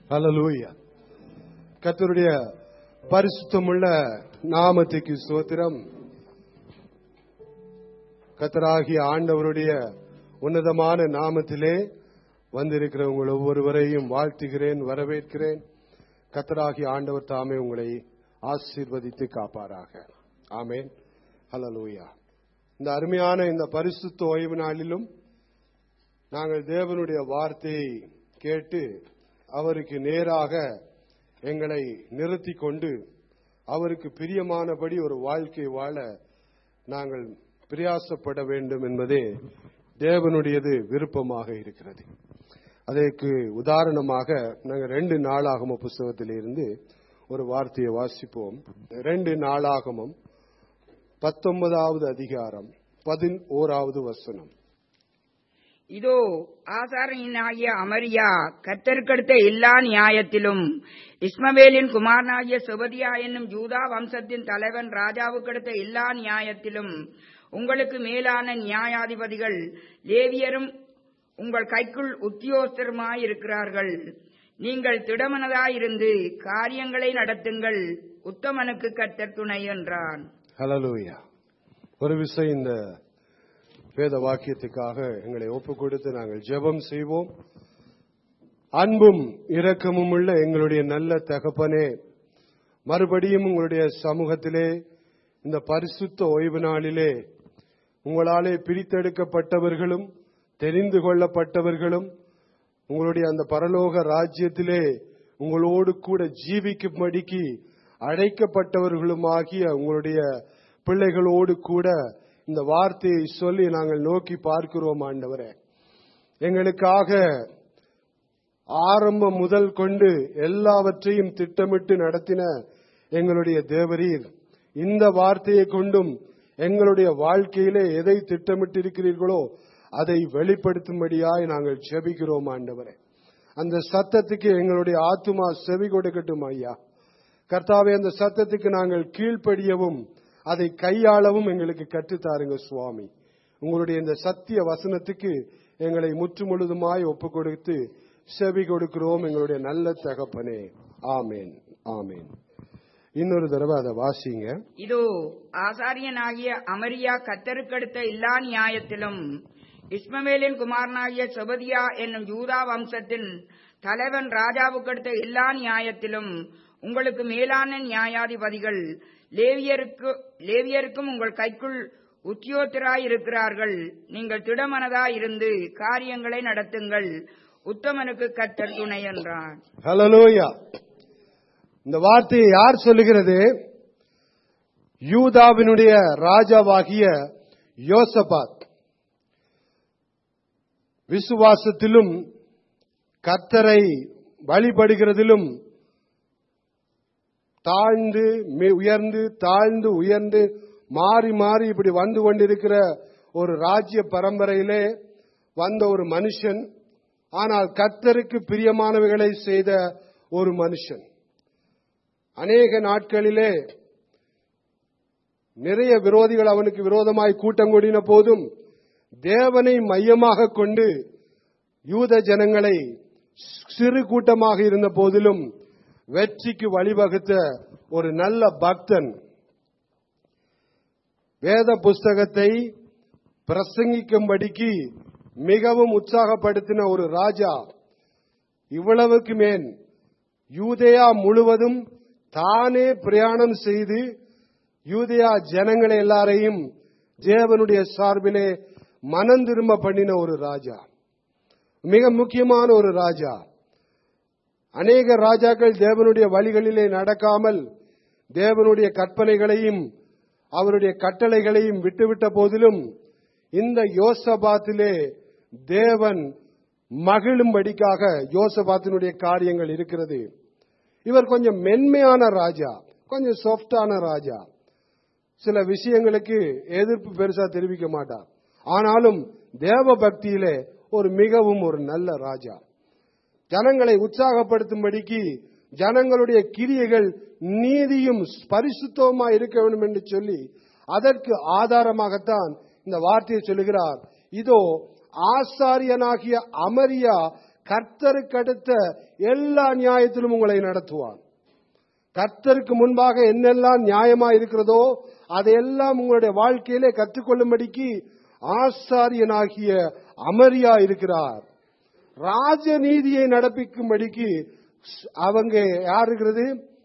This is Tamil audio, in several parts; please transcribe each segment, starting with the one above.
ஹalleluya கர்த்தருடைய பரிசுத்தமுள்ள நாமத்துக்கு ஸ்தோத்திரம் கர்த்தராகிய ஆண்டவருடைய உன்னதமான நாமத்திலே வந்திருக்கிற உங்கள் ஒவ்வொருவரையும் வாழ்த்துகிறேன் வரவேற்கிறேன் கர்த்தராகிய ஆண்டவர் தாமே உங்களை ஆசீர்வதித்து காப்பாராக ஆமென் ஹalleluya இந்த அருமையான இந்த பரிசுத்த ஓய்வு நாளிலும் நாங்கள் தேவனுடைய வார்த்தையை கேட்டு அவருக்கு நேராக எங்களை நிறுத்தி கொண்டு அவருக்கு பிரியமானபடி ஒரு வாழ்க்கை வாழ நாங்கள் பிரயாசப்பட வேண்டும் என்பதே தேவனுடையது விருப்பமாக இருக்கிறது அதற்கு உதாரணமாக நாங்கள் ரெண்டு நாளாகம புஸ்தகத்திலிருந்து ஒரு வார்த்தையை வாசிப்போம் ரெண்டு நாளாகமம் பத்தொன்பதாவது அதிகாரம் பதினோராவது வசனம் இதோ ஆசாரியனாகிய அமரியா கத்தருக்கடுத்த எல்லா நியாயத்திலும் இஸ்மவேலின் குமாரனாகிய செபதியா என்னும் யூதா வம்சத்தின் தலைவன் ராஜாவுக்கடுத்த எல்லா நியாயத்திலும் உங்களுக்கு மேலான நியாயாதிபதிகள் லேவியரும் உங்கள் கைக்குள் உத்தியோகஸ்தருமாயிருக்கிறார்கள் நீங்கள் திடமனதாயிருந்து காரியங்களை நடத்துங்கள் உத்தமனுக்கு கத்தர் துணை என்றான் ஹலலூயா ஒரு விஷயம் இந்த வேத வாக்கியத்துக்காக எங்களை ஒப்புக் கொடுத்து நாங்கள் ஜெபம் செய்வோம் அன்பும் இரக்கமும் உள்ள எங்களுடைய நல்ல தகப்பனே மறுபடியும் உங்களுடைய சமூகத்திலே இந்த பரிசுத்த ஓய்வு நாளிலே உங்களாலே பிரித்தெடுக்கப்பட்டவர்களும் தெரிந்து கொள்ளப்பட்டவர்களும் உங்களுடைய அந்த பரலோக ராஜ்யத்திலே உங்களோடு கூட ஜீவிக்கும்படிக்கு அழைக்கப்பட்டவர்களுமாகிய உங்களுடைய பிள்ளைகளோடு கூட இந்த வார்த்தையை சொல்லி நாங்கள் நோக்கி பார்க்கிறோம் ஆண்டவரே எங்களுக்காக ஆரம்பம் முதல் கொண்டு எல்லாவற்றையும் திட்டமிட்டு நடத்தின எங்களுடைய தேவரீர் இந்த வார்த்தையை கொண்டும் எங்களுடைய வாழ்க்கையிலே எதை திட்டமிட்டிருக்கிறீர்களோ அதை வெளிப்படுத்தும்படியாய் நாங்கள் ஜெபிக்கிறோம் ஆண்டவரே அந்த சத்தத்துக்கு எங்களுடைய ஆத்துமா செவி கொடுக்கட்டும் ஐயா கர்த்தாவே அந்த சத்தத்துக்கு நாங்கள் கீழ்ப்படியவும் அதை கையாளவும் எங்களுக்கு கற்றுத்தாருங்க சுவாமி உங்களுடைய இந்த சத்திய வசனத்துக்கு எங்களை முற்று முழுதுமாய் ஒப்பு கொடுத்து செவி கொடுக்கிறோம் எங்களுடைய நல்ல தகப்பனே ஆமேன் ஆமேன் இன்னொரு தடவை அதை வாசிங்க இதோ ஆசாரியனாகிய அமரியா கத்தருக்கடுத்த எல்லா நியாயத்திலும் இஸ்மவேலின் குமாரனாகிய செபதியா என்னும் யூதா வம்சத்தின் தலைவன் ராஜாவுக்கடுத்த எல்லா நியாயத்திலும் உங்களுக்கு மேலான நியாயாதிபதிகள் லேவியருக்கு லேவியருக்கும் உங்கள் கைக்குள் உத்தியோகராயிருக்கிறார்கள் நீங்கள் திடமனதாயிருந்து காரியங்களை நடத்துங்கள் உத்தமனுக்கு கத்தர் துணை என்றான் ஹலலோயா இந்த வார்த்தையை யார் சொல்லுகிறது யூதாவினுடைய ராஜாவாகிய யோசபாத் விசுவாசத்திலும் கத்தரை வழிபடுகிறதிலும் தாழ்ந்து மே- உயர்ந்து தாழ்ந்து உயர்ந்து மாறி மாறி இப்படி வந்து கொண்டிருக்கிற ஒரு ராஜ்ய பரம்பரையிலே வந்த ஒரு மனுஷன் ஆனால் கர்த்தருக்கு பிரியமானவைகளை செய்த ஒரு மனுஷன் அநேக நாட்களிலே நிறைய விரோதிகள் அவனுக்கு விரோதமாய் கூட்டம் கூடின போதும் தேவனை மையமாக கொண்டு யூத ஜனங்களை சிறு கூட்டமாக இருந்த போதிலும் வெற்றிக்கு வழிவகுத்த ஒரு நல்ல பக்தன் வேத புஸ்தகத்தை பிரசங்கிக்கும்படிக்கு மிகவும் உற்சாகப்படுத்தின ஒரு ராஜா இவ்வளவுக்கு மேன் யூதேயா முழுவதும் தானே பிரயாணம் செய்து யூதேயா ஜனங்களை எல்லாரையும் தேவனுடைய சார்பிலே மனம் திரும்ப பண்ணின ஒரு ராஜா மிக முக்கியமான ஒரு ராஜா அநேக ராஜாக்கள் தேவனுடைய வழிகளிலே நடக்காமல் தேவனுடைய கற்பனைகளையும் அவருடைய கட்டளைகளையும் விட்டுவிட்ட போதிலும் இந்த யோசபாத்திலே தேவன் மகிழும்படிக்காக யோசபாத்தினுடைய காரியங்கள் இருக்கிறது இவர் கொஞ்சம் மென்மையான ராஜா கொஞ்சம் சாஃப்டான ராஜா சில விஷயங்களுக்கு எதிர்ப்பு பெருசா தெரிவிக்க மாட்டார் ஆனாலும் தேவ பக்தியிலே ஒரு மிகவும் ஒரு நல்ல ராஜா ஜனங்களை உற்சாகப்படுத்தும்படிக்கு ஜனங்களுடைய கிரியைகள் நீதியும் பரிசுத்தமா இருக்க வேண்டும் என்று சொல்லி அதற்கு ஆதாரமாகத்தான் இந்த வார்த்தையை சொல்லுகிறார் இதோ ஆசாரியனாகிய அமரியா கர்த்தருக்கு அடுத்த எல்லா நியாயத்திலும் உங்களை நடத்துவான் கர்த்தருக்கு முன்பாக என்னெல்லாம் நியாயமா இருக்கிறதோ அதையெல்லாம் உங்களுடைய வாழ்க்கையிலே கற்றுக்கொள்ளும்படிக்கு ஆசாரியனாகிய அமரியா இருக்கிறார் ராஜநீதியை நடப்பிக்கும்படிக்கு அவங்க யார் இருக்கிறது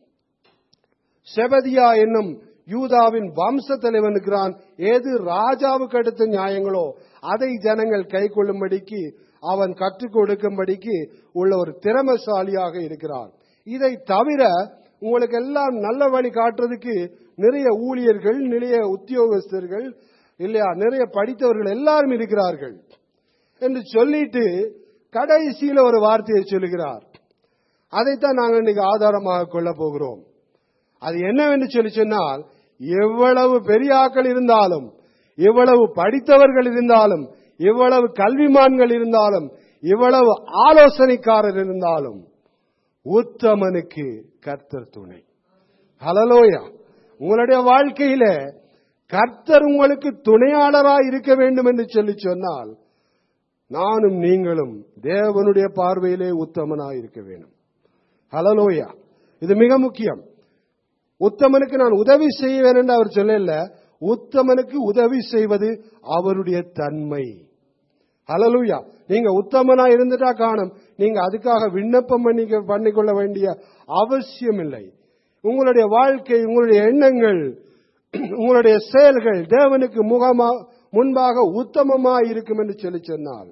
செபதியா என்னும் யூதாவின் வம்ச தலைவன் இருக்கிறான் ஏது ராஜாவுக்கு அடுத்த நியாயங்களோ அதை ஜனங்கள் கை கொள்ளும்படிக்கு அவன் கற்றுக் கொடுக்கும்படிக்கு உள்ள ஒரு திறமசாலியாக இருக்கிறான் இதை தவிர உங்களுக்கு எல்லாம் நல்ல வழி காட்டுறதுக்கு நிறைய ஊழியர்கள் நிறைய உத்தியோகஸ்தர்கள் இல்லையா நிறைய படித்தவர்கள் எல்லாரும் இருக்கிறார்கள் என்று சொல்லிட்டு கடைசியில ஒரு வார்த்தையை சொல்லுகிறார் அதைத்தான் நாங்கள் இன்னைக்கு ஆதாரமாக கொள்ள போகிறோம் அது என்னவென்று சொல்லி சொன்னால் எவ்வளவு பெரிய ஆக்கள் இருந்தாலும் எவ்வளவு படித்தவர்கள் இருந்தாலும் எவ்வளவு கல்விமான்கள் இருந்தாலும் எவ்வளவு ஆலோசனைக்காரர் இருந்தாலும் உத்தமனுக்கு கர்த்தர் துணை ஹலலோயா உங்களுடைய வாழ்க்கையில கர்த்தர் உங்களுக்கு துணையாளராய் இருக்க வேண்டும் என்று சொல்லி சொன்னால் நானும் நீங்களும் தேவனுடைய பார்வையிலே உத்தமனாய் இருக்க வேண்டும் ஹலலோயா இது மிக முக்கியம் உத்தமனுக்கு நான் உதவி செய்வேன் என்று அவர் சொல்லல உத்தமனுக்கு உதவி செய்வது அவருடைய தன்மை ஹலலூயா நீங்க உத்தமனா இருந்துட்டா காணும் நீங்க அதுக்காக விண்ணப்பம் பண்ணி பண்ணிக்கொள்ள வேண்டிய அவசியம் இல்லை உங்களுடைய வாழ்க்கை உங்களுடைய எண்ணங்கள் உங்களுடைய செயல்கள் தேவனுக்கு முகமா முன்பாக உத்தமமா இருக்கும் என்று சொல்லி சொன்னால்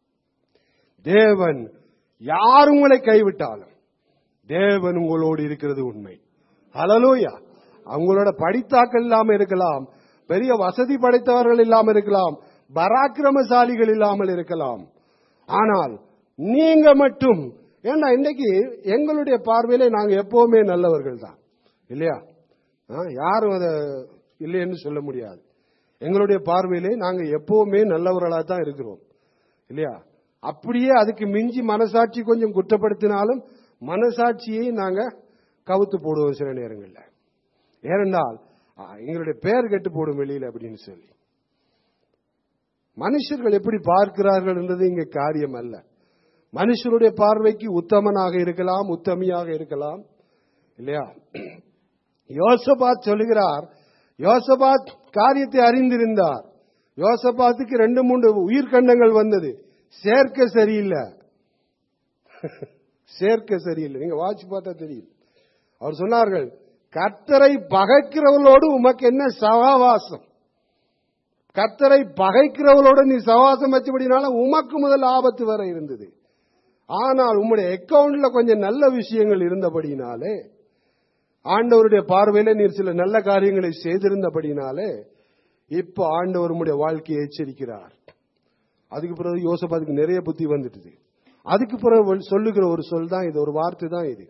தேவன் யார் உங்களை கைவிட்டாலும் தேவன் உங்களோடு இருக்கிறது உண்மை ஹலலூயா அவங்களோட படித்தாக்கள் இல்லாம இருக்கலாம் பெரிய வசதி படைத்தவர்கள் இல்லாமல் இருக்கலாம் பராக்கிரமசாலிகள் இல்லாமல் இருக்கலாம் ஆனால் நீங்க மட்டும் ஏன்னா இன்னைக்கு எங்களுடைய பார்வையிலே நாங்க எப்பவுமே நல்லவர்கள் தான் இல்லையா ஆ, யாரும் அதை இல்லைன்னு சொல்ல முடியாது எங்களுடைய பார்வையிலே நாங்க எப்பவுமே நல்லவர்களா தான் இருக்கிறோம் இல்லையா அப்படியே அதுக்கு மிஞ்சி மனசாட்சி கொஞ்சம் குற்றப்படுத்தினாலும் மனசாட்சியை நாங்க கவுத்து போடுவோம் சில நேரங்களில் ஏனென்றால் ஆ, எங்களுடைய பெயர் கெட்டு போடும் வெளியில அப்படின்னு சொல்லி மனுஷர்கள் எப்படி பார்க்கிறார்கள் என்றது இங்க காரியம் அல்ல மனுஷருடைய பார்வைக்கு உத்தமனாக இருக்கலாம் உத்தமியாக இருக்கலாம் இல்லையா யோசபாத் சொல்லுகிறார் யோசபாத் காரியத்தை அறிந்திருந்தார் யோசபாத்துக்கு ரெண்டு மூன்று உயிர்கண்டங்கள் வந்தது சேர்க்க சரியில்லை சேர்க்க சரியில்லை நீங்க வாட்சி பார்த்தா தெரியும் அவர் சொன்னார்கள் கர்த்தரை பகைக்கிறவர்களோடு உமக்கு என்ன சகவாசம் கர்த்தரை பகைக்கிறவர்களோடு நீ சவாசம் வச்சபடினால உமக்கு முதல் ஆபத்து வர இருந்தது ஆனால் உம்முடைய அக்கவுண்ட்ல கொஞ்சம் நல்ல விஷயங்கள் இருந்தபடினாலே ஆண்டவருடைய பார்வையில நீர் சில நல்ல காரியங்களை செய்திருந்தபடினாலே இப்ப ஆண்டவர் உம்முடைய வாழ்க்கையை எச்சரிக்கிறார் அதுக்கு பிறகு யோசபாத்துக்கு நிறைய புத்தி வந்துட்டுது அதுக்கு பிறகு சொல்லுகிற ஒரு சொல் தான் இது ஒரு வார்த்தை தான் இது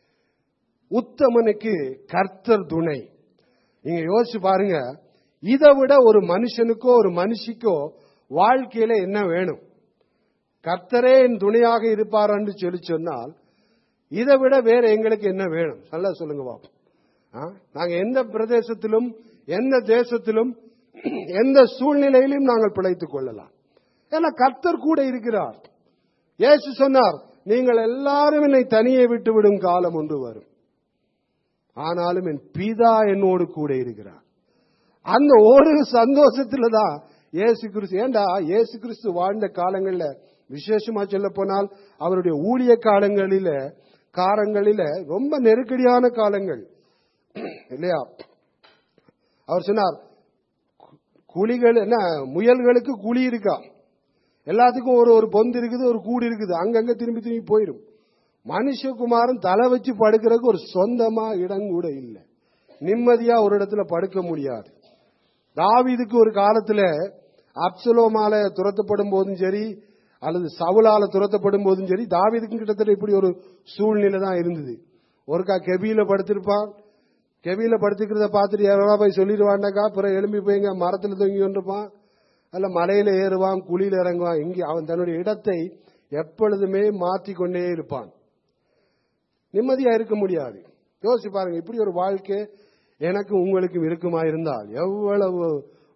உத்தமனுக்கு கர்த்தர் துணை நீங்க யோசிச்சு பாருங்க இதை விட ஒரு மனுஷனுக்கோ ஒரு மனுஷிக்கோ வாழ்க்கையில என்ன வேணும் கர்த்தரே என் துணையாக இருப்பார் என்று சொல்லி சொன்னால் இதை விட வேற எங்களுக்கு என்ன வேணும் நல்லா சொல்லுங்க பாப்போம் ஆ? நாங்க எந்த பிரதேசத்திலும் எந்த தேசத்திலும் எந்த சூழ்நிலையிலும் நாங்கள் பிழைத்துக் கொள்ளலாம் ஏன்னா கர்த்தர் கூட இருக்கிறார் இயேசு சொன்னார் நீங்கள் எல்லாரும் என்னை தனியே விட்டு விடும் காலம் ஒன்று வரும் ஆனாலும் என் பிதா என்னோடு கூட இருக்கிறார் அந்த ஒரு சந்தோஷத்துல தான் இயேசு கிறிஸ்து ஏண்டா இயேசு கிறிஸ்து வாழ்ந்த காலங்கள்ல விசேஷமா சொல்ல போனால் அவருடைய ஊழிய காலங்களில காலங்களில ரொம்ப நெருக்கடியான காலங்கள் இல்லையா அவர் சொன்னார் குழிகள் என்ன முயல்களுக்கு குழி இருக்கா எல்லாத்துக்கும் ஒரு ஒரு பொந்து இருக்குது ஒரு கூடு இருக்குது அங்கங்க திரும்பி திரும்பி போயிடும் மனுஷகுமாரன் தலை வச்சு படுக்கிறதுக்கு ஒரு சொந்தமா இடம் கூட இல்லை நிம்மதியா ஒரு இடத்துல படுக்க முடியாது தாவீதுக்கு ஒரு காலத்துல அப்சலோமால துரத்தப்படும் போதும் சரி அல்லது சவுலால துரத்தப்படும் போதும் சரி தாவீதுக்கும் கிட்டத்தட்ட இப்படி ஒரு சூழ்நிலை தான் இருந்தது ஒருக்கா கெபியில படுத்திருப்பான் கெபியில படுத்துக்கிறத பார்த்துட்டு யாரா போய் சொல்லிடுவாண்டாக்கா பிறகு எழும்பி போய்ங்க மரத்துல தொங்கி கொண்டிருப்பான் அல்ல மலையில ஏறுவான் குழியில இறங்குவான் இங்கே அவன் தன்னுடைய இடத்தை எப்பொழுதுமே மாற்றிக் கொண்டே இருப்பான் நிம்மதியா இருக்க முடியாது யோசிச்சு பாருங்க இப்படி ஒரு வாழ்க்கை எனக்கு உங்களுக்கும் இருக்குமா இருந்தால் எவ்வளவு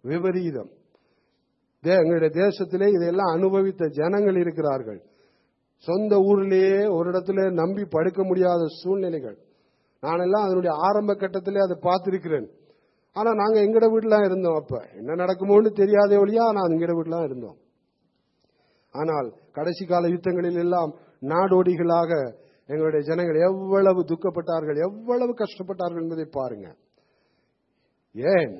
விபரீதம் தே- எங்களுடைய தேசத்திலே இதையெல்லாம் அனுபவித்த ஜனங்கள் இருக்கிறார்கள் சொந்த ஊர்லயே ஒரு இடத்துல நம்பி படுக்க முடியாத சூழ்நிலைகள் நானெல்லாம் அதனுடைய ஆரம்ப கட்டத்திலே அதை பார்த்திருக்கிறேன் ஆனா நாங்க எங்கட வீட்டுல இருந்தோம் அப்ப என்ன நடக்குமோன்னு தெரியாத ஒழியா நான் எங்கட வீட்டுல இருந்தோம் ஆனால் கடைசி கால யுத்தங்களில் எல்லாம் நாடோடிகளாக எங்களுடைய ஜனங்கள் எவ்வளவு துக்கப்பட்டார்கள் எவ்வளவு கஷ்டப்பட்டார்கள் என்பதை பாருங்க ஏன்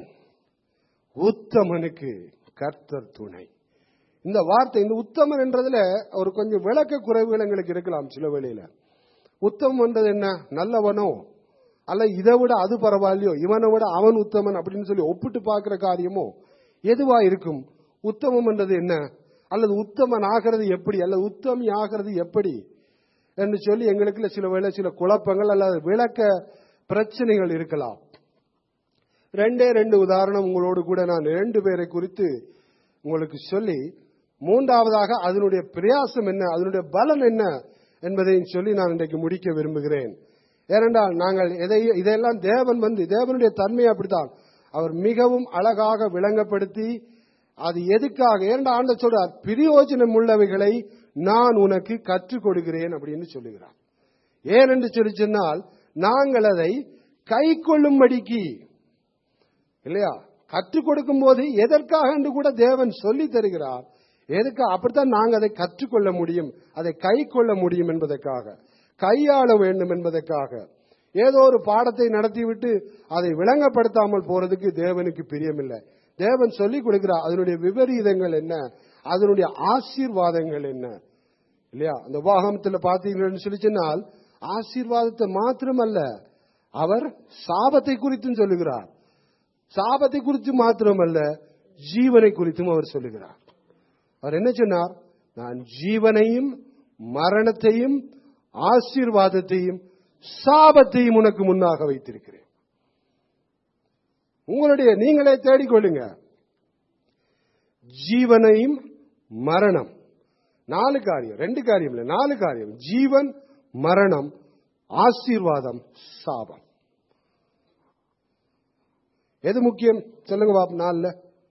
உத்தமனுக்கு கர்த்தர் துணை இந்த வார்த்தை இந்த உத்தமன் என்றதுல ஒரு கொஞ்சம் விளக்க குறைவுகள் எங்களுக்கு இருக்கலாம் சில வேளையில உத்தமம் என்றது என்ன நல்லவனோ அல்ல இதை விட அது பரவாயில்லையோ இவனை விட அவன் உத்தமன் அப்படின்னு சொல்லி ஒப்பிட்டு பார்க்கிற காரியமோ எதுவா இருக்கும் உத்தமம் என்றது என்ன அல்லது உத்தமன் ஆகிறது எப்படி அல்லது உத்தமி ஆகிறது எப்படி என்று சொல்லி எங்களுக்குள்ள சில வேளை சில குழப்பங்கள் அல்லது விளக்க பிரச்சனைகள் இருக்கலாம் ரெண்டே ரெண்டு உதாரணம் உங்களோடு கூட நான் ரெண்டு பேரை குறித்து உங்களுக்கு சொல்லி மூன்றாவதாக அதனுடைய பிரயாசம் என்ன அதனுடைய பலம் என்ன என்பதையும் சொல்லி நான் இன்றைக்கு முடிக்க விரும்புகிறேன் ஏனென்றால் நாங்கள் எதை இதெல்லாம் தேவன் வந்து தேவனுடைய தன்மை அப்படித்தான் அவர் மிகவும் அழகாக விளங்கப்படுத்தி அது எதுக்காக ஏனென்ற ஆண்ட சொல்றார் பிரயோஜனம் உள்ளவைகளை நான் உனக்கு கற்றுக் கொடுக்கிறேன் அப்படின்னு சொல்லுகிறார் ஏனென்று சொல்லி சொன்னால் நாங்கள் அதை கை கொள்ளும்படிக்கு இல்லையா கற்றுக் கொடுக்கும் போது எதற்காக என்று கூட தேவன் சொல்லி தருகிறார் எதுக்கு அப்படித்தான் நாங்கள் அதை கற்றுக்கொள்ள முடியும் அதை கை கொள்ள முடியும் என்பதற்காக கையாள வேண்டும் என்பதற்காக ஏதோ ஒரு பாடத்தை நடத்திவிட்டு அதை விளங்கப்படுத்தாமல் போறதுக்கு தேவனுக்கு பிரியமில்லை தேவன் சொல்லிக் கொடுக்கிறார் அதனுடைய விபரீதங்கள் என்ன அதனுடைய ஆசீர்வாதங்கள் என்ன இல்லையா அந்த உபாகமத்தில் பார்த்தீங்கன்னு சொல்லி சொன்னால் ஆசீர்வாதத்தை மாத்திரமல்ல அவர் சாபத்தை குறித்தும் சொல்லுகிறார் சாபத்தை குறித்து மாத்திரமல்ல ஜீவனை குறித்தும் அவர் சொல்லுகிறார் அவர் என்ன சொன்னார் நான் ஜீவனையும் மரணத்தையும் ஆசீர்வாதத்தையும் சாபத்தையும் உனக்கு முன்னாக வைத்திருக்கிறேன் உங்களுடைய நீங்களே தேடிக்கொள்ளுங்க ஜீவனையும் மரணம் நாலு காரியம் ரெண்டு காரியம் இல்லை நாலு காரியம் ஜீவன் மரணம் ஆசீர்வாதம் சாபம் எது முக்கியம் சொல்லுங்க பாப்போம் நாலுல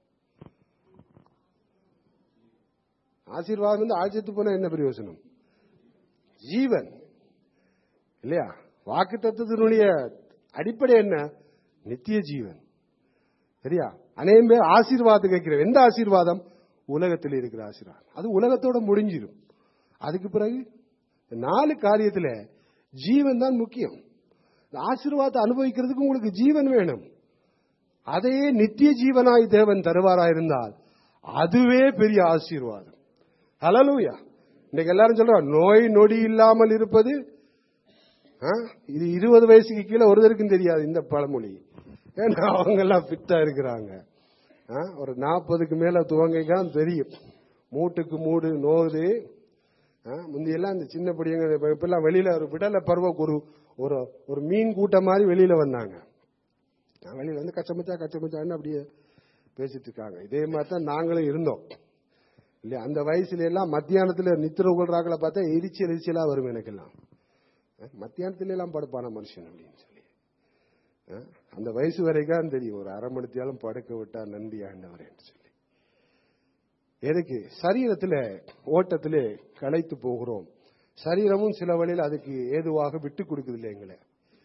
ஆசீர்வாதம் வந்து ஆட்சித்து போன என்ன பிரயோசனம் ஜீவன் இல்லையா வாக்கு தத்துவத்தினுடைய அடிப்படை என்ன நித்திய ஜீவன் சரியா அநேகம் பேர் ஆசீர்வாதம் கேட்கிற எந்த ஆசீர்வாதம் உலகத்தில் இருக்கிற ஆசீர்வாதம் அது உலகத்தோட முடிஞ்சிடும் அதுக்கு பிறகு இந்த நாலு காரியத்துல ஜீவன் தான் முக்கியம் இந்த ஆசீர்வாதத்தை அனுபவிக்கிறதுக்கு உங்களுக்கு ஜீவன் வேணும் அதையே நித்திய ஜீவனாய் தேவன் தருவாராயிருந்தால் அதுவே பெரிய ஆசீர்வாதம் ஹலலூயா இன்னைக்கு எல்லாரும் சொல்றோம் நோய் நொடி இல்லாமல் இருப்பது ஆ, இது இருபது வயசுக்கு கீழே ஒருத்தருக்கும் தெரியாது இந்த பழமொழி ஏன்னா அவங்க எல்லாம் ஃபிட்டா இருக்கிறாங்க ஆ, ஒரு நாற்பதுக்கு மேல துவங்கிக்கான் தெரியும் மூட்டுக்கு மூடு நோகுது ஆ, முந்தியெல்லாம் இந்த சின்ன படியங்க இப்பெல்லாம் வெளியில ஒரு விடல பருவ ஒரு ஒரு ஒரு மீன் கூட்டம் மாதிரி வெளியில வந்தாங்க நான் வெளியில வந்து கச்சமச்சா கச்சமச்சான்னு அப்படியே பேசிட்டு இருக்காங்க இதே மாதிரி தான் நாங்களும் இருந்தோம் இல்லையா அந்த வயசுல எல்லாம் மத்தியானத்துல நித்திர கொள்றாக்களை பார்த்தா எரிச்சல் எரிச்சலா வரும் எனக்கெல்லாம் அஹ், மத்தியானத்துல எல்லாம் படுப்பான மனுஷன் அப்படின்னு சொல்லி அஹ், அந்த வயசு வரைக்கும் தெரியும் ஒரு அரை மணித்தியாலும் படுக்க விட்டா நன்றி ஆண்டவரேன்னு சொல்லி எதுக்கு சரீரத்துல ஓட்டத்திலே களைத்து போகிறோம் சரீரமும் சில வழியில் அதுக்கு ஏதுவாக விட்டு கொடுக்குதில்லை எங்களை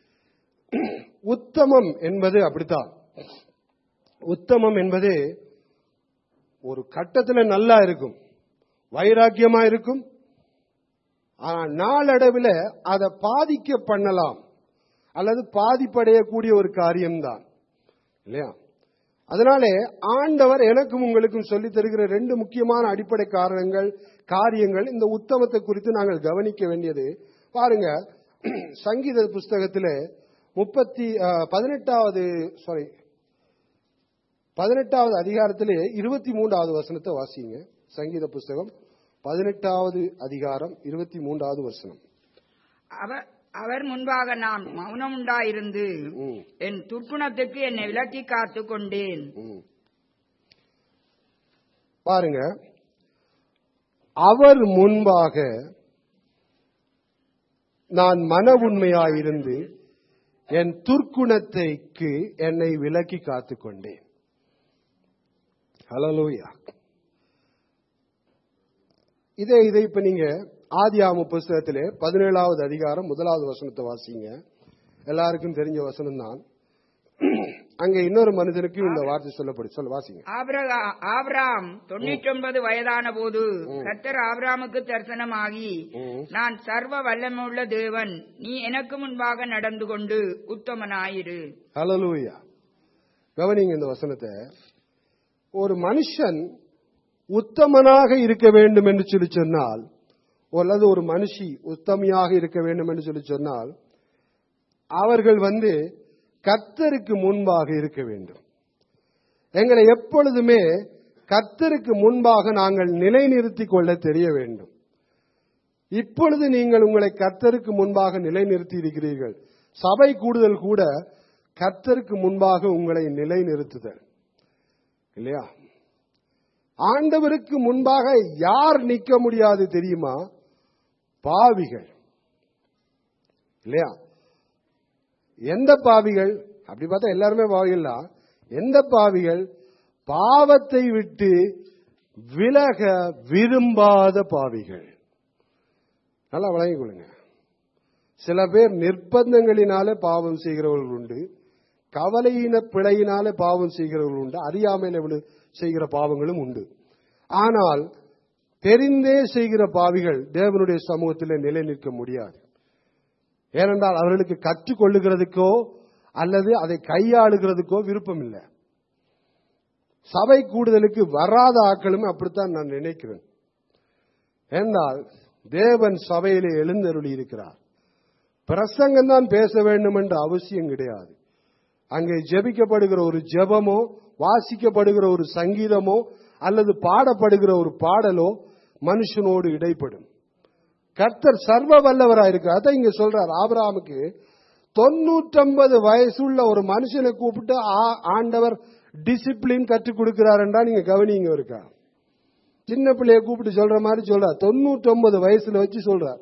உத்தமம் என்பது அப்படித்தான் உத்தமம் என்பது ஒரு கட்டத்துல நல்லா இருக்கும் வைராக்கியமா இருக்கும் ஆனா நாளடைவில் அதை பாதிக்க பண்ணலாம் அல்லது பாதிப்படையக்கூடிய ஒரு காரியம்தான் இல்லையா அதனாலே ஆண்டவர் எனக்கும் உங்களுக்கும் சொல்லித் தருகிற ரெண்டு முக்கியமான அடிப்படை காரணங்கள் காரியங்கள் இந்த உத்தமத்தை குறித்து நாங்கள் கவனிக்க வேண்டியது பாருங்க சங்கீத புஸ்தகத்திலே முப்பத்தி அஹ், பதினெட்டாவது சாரி பதினெட்டாவது அதிகாரத்திலே இருபத்தி மூன்றாவது வசனத்தை வாசிங்க சங்கீத புஸ்தகம் பதினெட்டாவது அதிகாரம் இருபத்தி மூன்றாவது வசனம் அவர் அவர் முன்பாக நான் மௌனம் உண்டாயிருந்து ம், என் துர்க்குணத்துக்கு என்னை விலக்கி காத்துக் கொண்டேன் ம். பாருங்க அவர் முன்பாக நான் மன உண்மையாயிருந்து என் துர்க்குணத்தைக்கு என்னை விலக்கி காத்துக் கொண்டேன் ஹலலூயா இதே இதை இப்ப நீங்க ஆதியாம புஸ்தகத்திலே பதினேழாவது அதிகாரம் முதலாவது வசனத்தை வாசிங்க எல்லாருக்கும் தெரிஞ்ச வசனம் தான் அங்க இன்னொரு மனிதனுக்கு இந்த வார்த்தை சொல்லப்படும் சொல்ல வாசிங்க ஆபிரகா- ஆபிராம் தொண்ணூற்றி ஒன்பது வயதான போது கர்த்தர் ஆபிராமுக்கு தரிசனமாகி ம். நான் சர்வ வல்லமுள்ள தேவன் நீ எனக்கு முன்பாக நடந்து கொண்டு உத்தமனாயிரு ஹalleluya கவனிங்க இந்த வசனத்தை ஒரு மனுஷன் உத்தமனாக இருக்க வேண்டும் என்று சொல்லி சொன்னால் அல்லது ஒரு மனுஷி உத்தமியாக இருக்க வேண்டும் என்று சொல்லி சொன்னால் அவர்கள் வந்து கர்த்தருக்கு முன்பாக இருக்க வேண்டும் எங்களை எப்பொழுதுமே கர்த்தருக்கு முன்பாக நாங்கள் நிலைநிறுத்திக் கொள்ள தெரிய வேண்டும் இப்பொழுது நீங்கள் உங்களை கர்த்தருக்கு முன்பாக நிலைநிறுத்தி இருக்கிறீர்கள் சபை கூடுதல் கூட கர்த்தருக்கு முன்பாக உங்களை நிலைநிறுத்துதல் இல்லையா ஆண்டவருக்கு முன்பாக யார் நிற்க முடியாது தெரியுமா பாவிகள் இல்லையா எந்த பாவிகள் அப்படி பார்த்தா எல்லாருமே பாவிகள் தான் எந்த பாவிகள் பாவத்தை விட்டு விலக விரும்பாத பாவிகள் நல்லா வழங்கிக் கொள்ளுங்க சில பேர் நிர்பந்தங்களினாலே பாவம் செய்கிறவர்கள் உண்டு கவலையின பிழையினாலே பாவம் செய்கிறவர்கள் உண்டு அறியாமையில விழு- செய்கிற பாவங்களும் உண்டு ஆனால் தெரிந்தே செய்கிற பாவிகள் தேவனுடைய சமூகத்திலே நிலை நிற்க முடியாது ஏனென்றால் அவர்களுக்கு கற்றுக்கொள்ளுகிறதுக்கோ அல்லது அதை கையாளுகிறதுக்கோ விருப்பம் இல்லை சபை கூடுதலுக்கு வராத ஆக்களும் அப்படித்தான் நான் நினைக்கிறேன் என்றால் தேவன் சபையிலே எழுந்தருளி இருக்கிறார் பிரசங்கம் தான் பேச வேண்டும் என்ற அவசியம் கிடையாது அங்கே ஜெபிக்கப்படுகிற ஒரு ஜெபமோ வாசிக்கப்படுகிற ஒரு சங்கீதமோ அல்லது பாடப்படுகிற ஒரு பாடலோ மனுஷனோடு இடைப்படும் கர்த்தர் சர்வ வல்லவராயிருக்கார் அதான் இங்க சொல்றார் ஆபிரகாமுக்கு தொண்ணூற்றொன்பது வயசுள்ள ஒரு மனுஷனை கூப்பிட்டு ஆ- ஆண்டவர் டிசிப்ளின் கற்றுக் கொடுக்கிறார் என்றா நீங்க கவனிங்க இருக்கா சின்ன பிள்ளைய கூப்பிட்டு சொல்ற மாதிரி சொல்றார் தொண்ணூற்றொன்பது வயசுல வச்சு சொல்றார்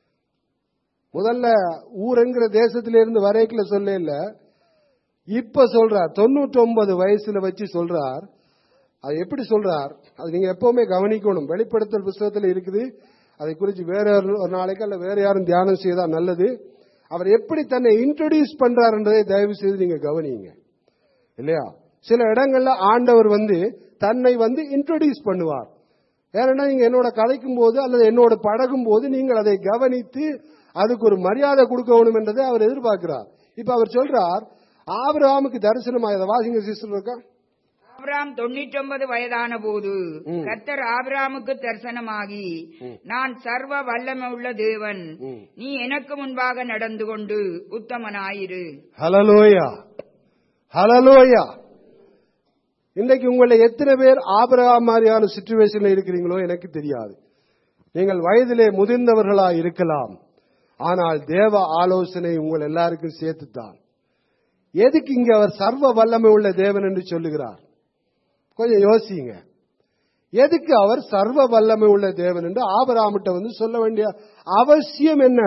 முதல்ல ஊருங்கிற தேசத்தில இருந்து வரைக்குள்ள சொல்ல இல்ல இப்ப சொல்றார் தொண்ணூற்றொன்பது வயசுல வச்சு சொல்றார் அது எப்படி சொல்றார் அது நீங்க எப்பவுமே கவனிக்கணும் வெளிப்படுத்தல் புஸ்தகத்துல இருக்குது அதை குறித்து வேற ஒரு ஒரு நாளைக்கு அல்ல வேற யாரும் தியானம் செய்தா நல்லது அவர் எப்படி தன்னை இன்ட்ரோடியூஸ் பண்றாருன்றதை தயவு செய்து நீங்க கவனிங்க இல்லையா சில இடங்கள்ல ஆண்டவர் வந்து தன்னை வந்து இன்ட்ரோடியூஸ் பண்ணுவார் ஏன்னா நீங்க என்னோட கதைக்கும் போது அல்லது என்னோட பழகும் போது நீங்கள் அதை கவனித்து அதுக்கு ஒரு மரியாதை கொடுக்கணும் என்றதை அவர் எதிர்பார்க்கிறார் இப்ப அவர் சொல்றார் ஆபிரகாமுக்கு தரிசனமாக இதை வாசிங்க சிஸ்டர் இருக்கா ஆபிராம் தொண்ணூற்றி ஒன்பது வயதான போது ம். கர்த்தர் ஆபிராமுக்கு தரிசனமாகி நான் சர்வ வல்லமுள்ள தேவன் ம். நீ எனக்கு முன்பாக நடந்து கொண்டு உத்தமனாயிரு ஹலலோயா ஹலலோயா இன்றைக்கு உங்களை எத்தனை பேர் ஆபிரகாம் மாதிரியான சுச்சுவேஷன்ல இருக்கிறீங்களோ எனக்கு தெரியாது நீங்கள் வயதிலே முதிர்ந்தவர்களா இருக்கலாம் ஆனால் தேவ ஆலோசனை உங்கள் எல்லாருக்கும் சேர்த்துத்தான் எதுக்கு இங்க அவர் சர்வ வல்லமை உள்ள தேவன் என்று சொல்லுகிறார் கொஞ்சம் யோசிங்க எதுக்கு அவர் சர்வ வல்லமை உள்ள தேவன் என்று ஆபராமிட்ட வந்து சொல்ல வேண்டிய அவசியம் என்ன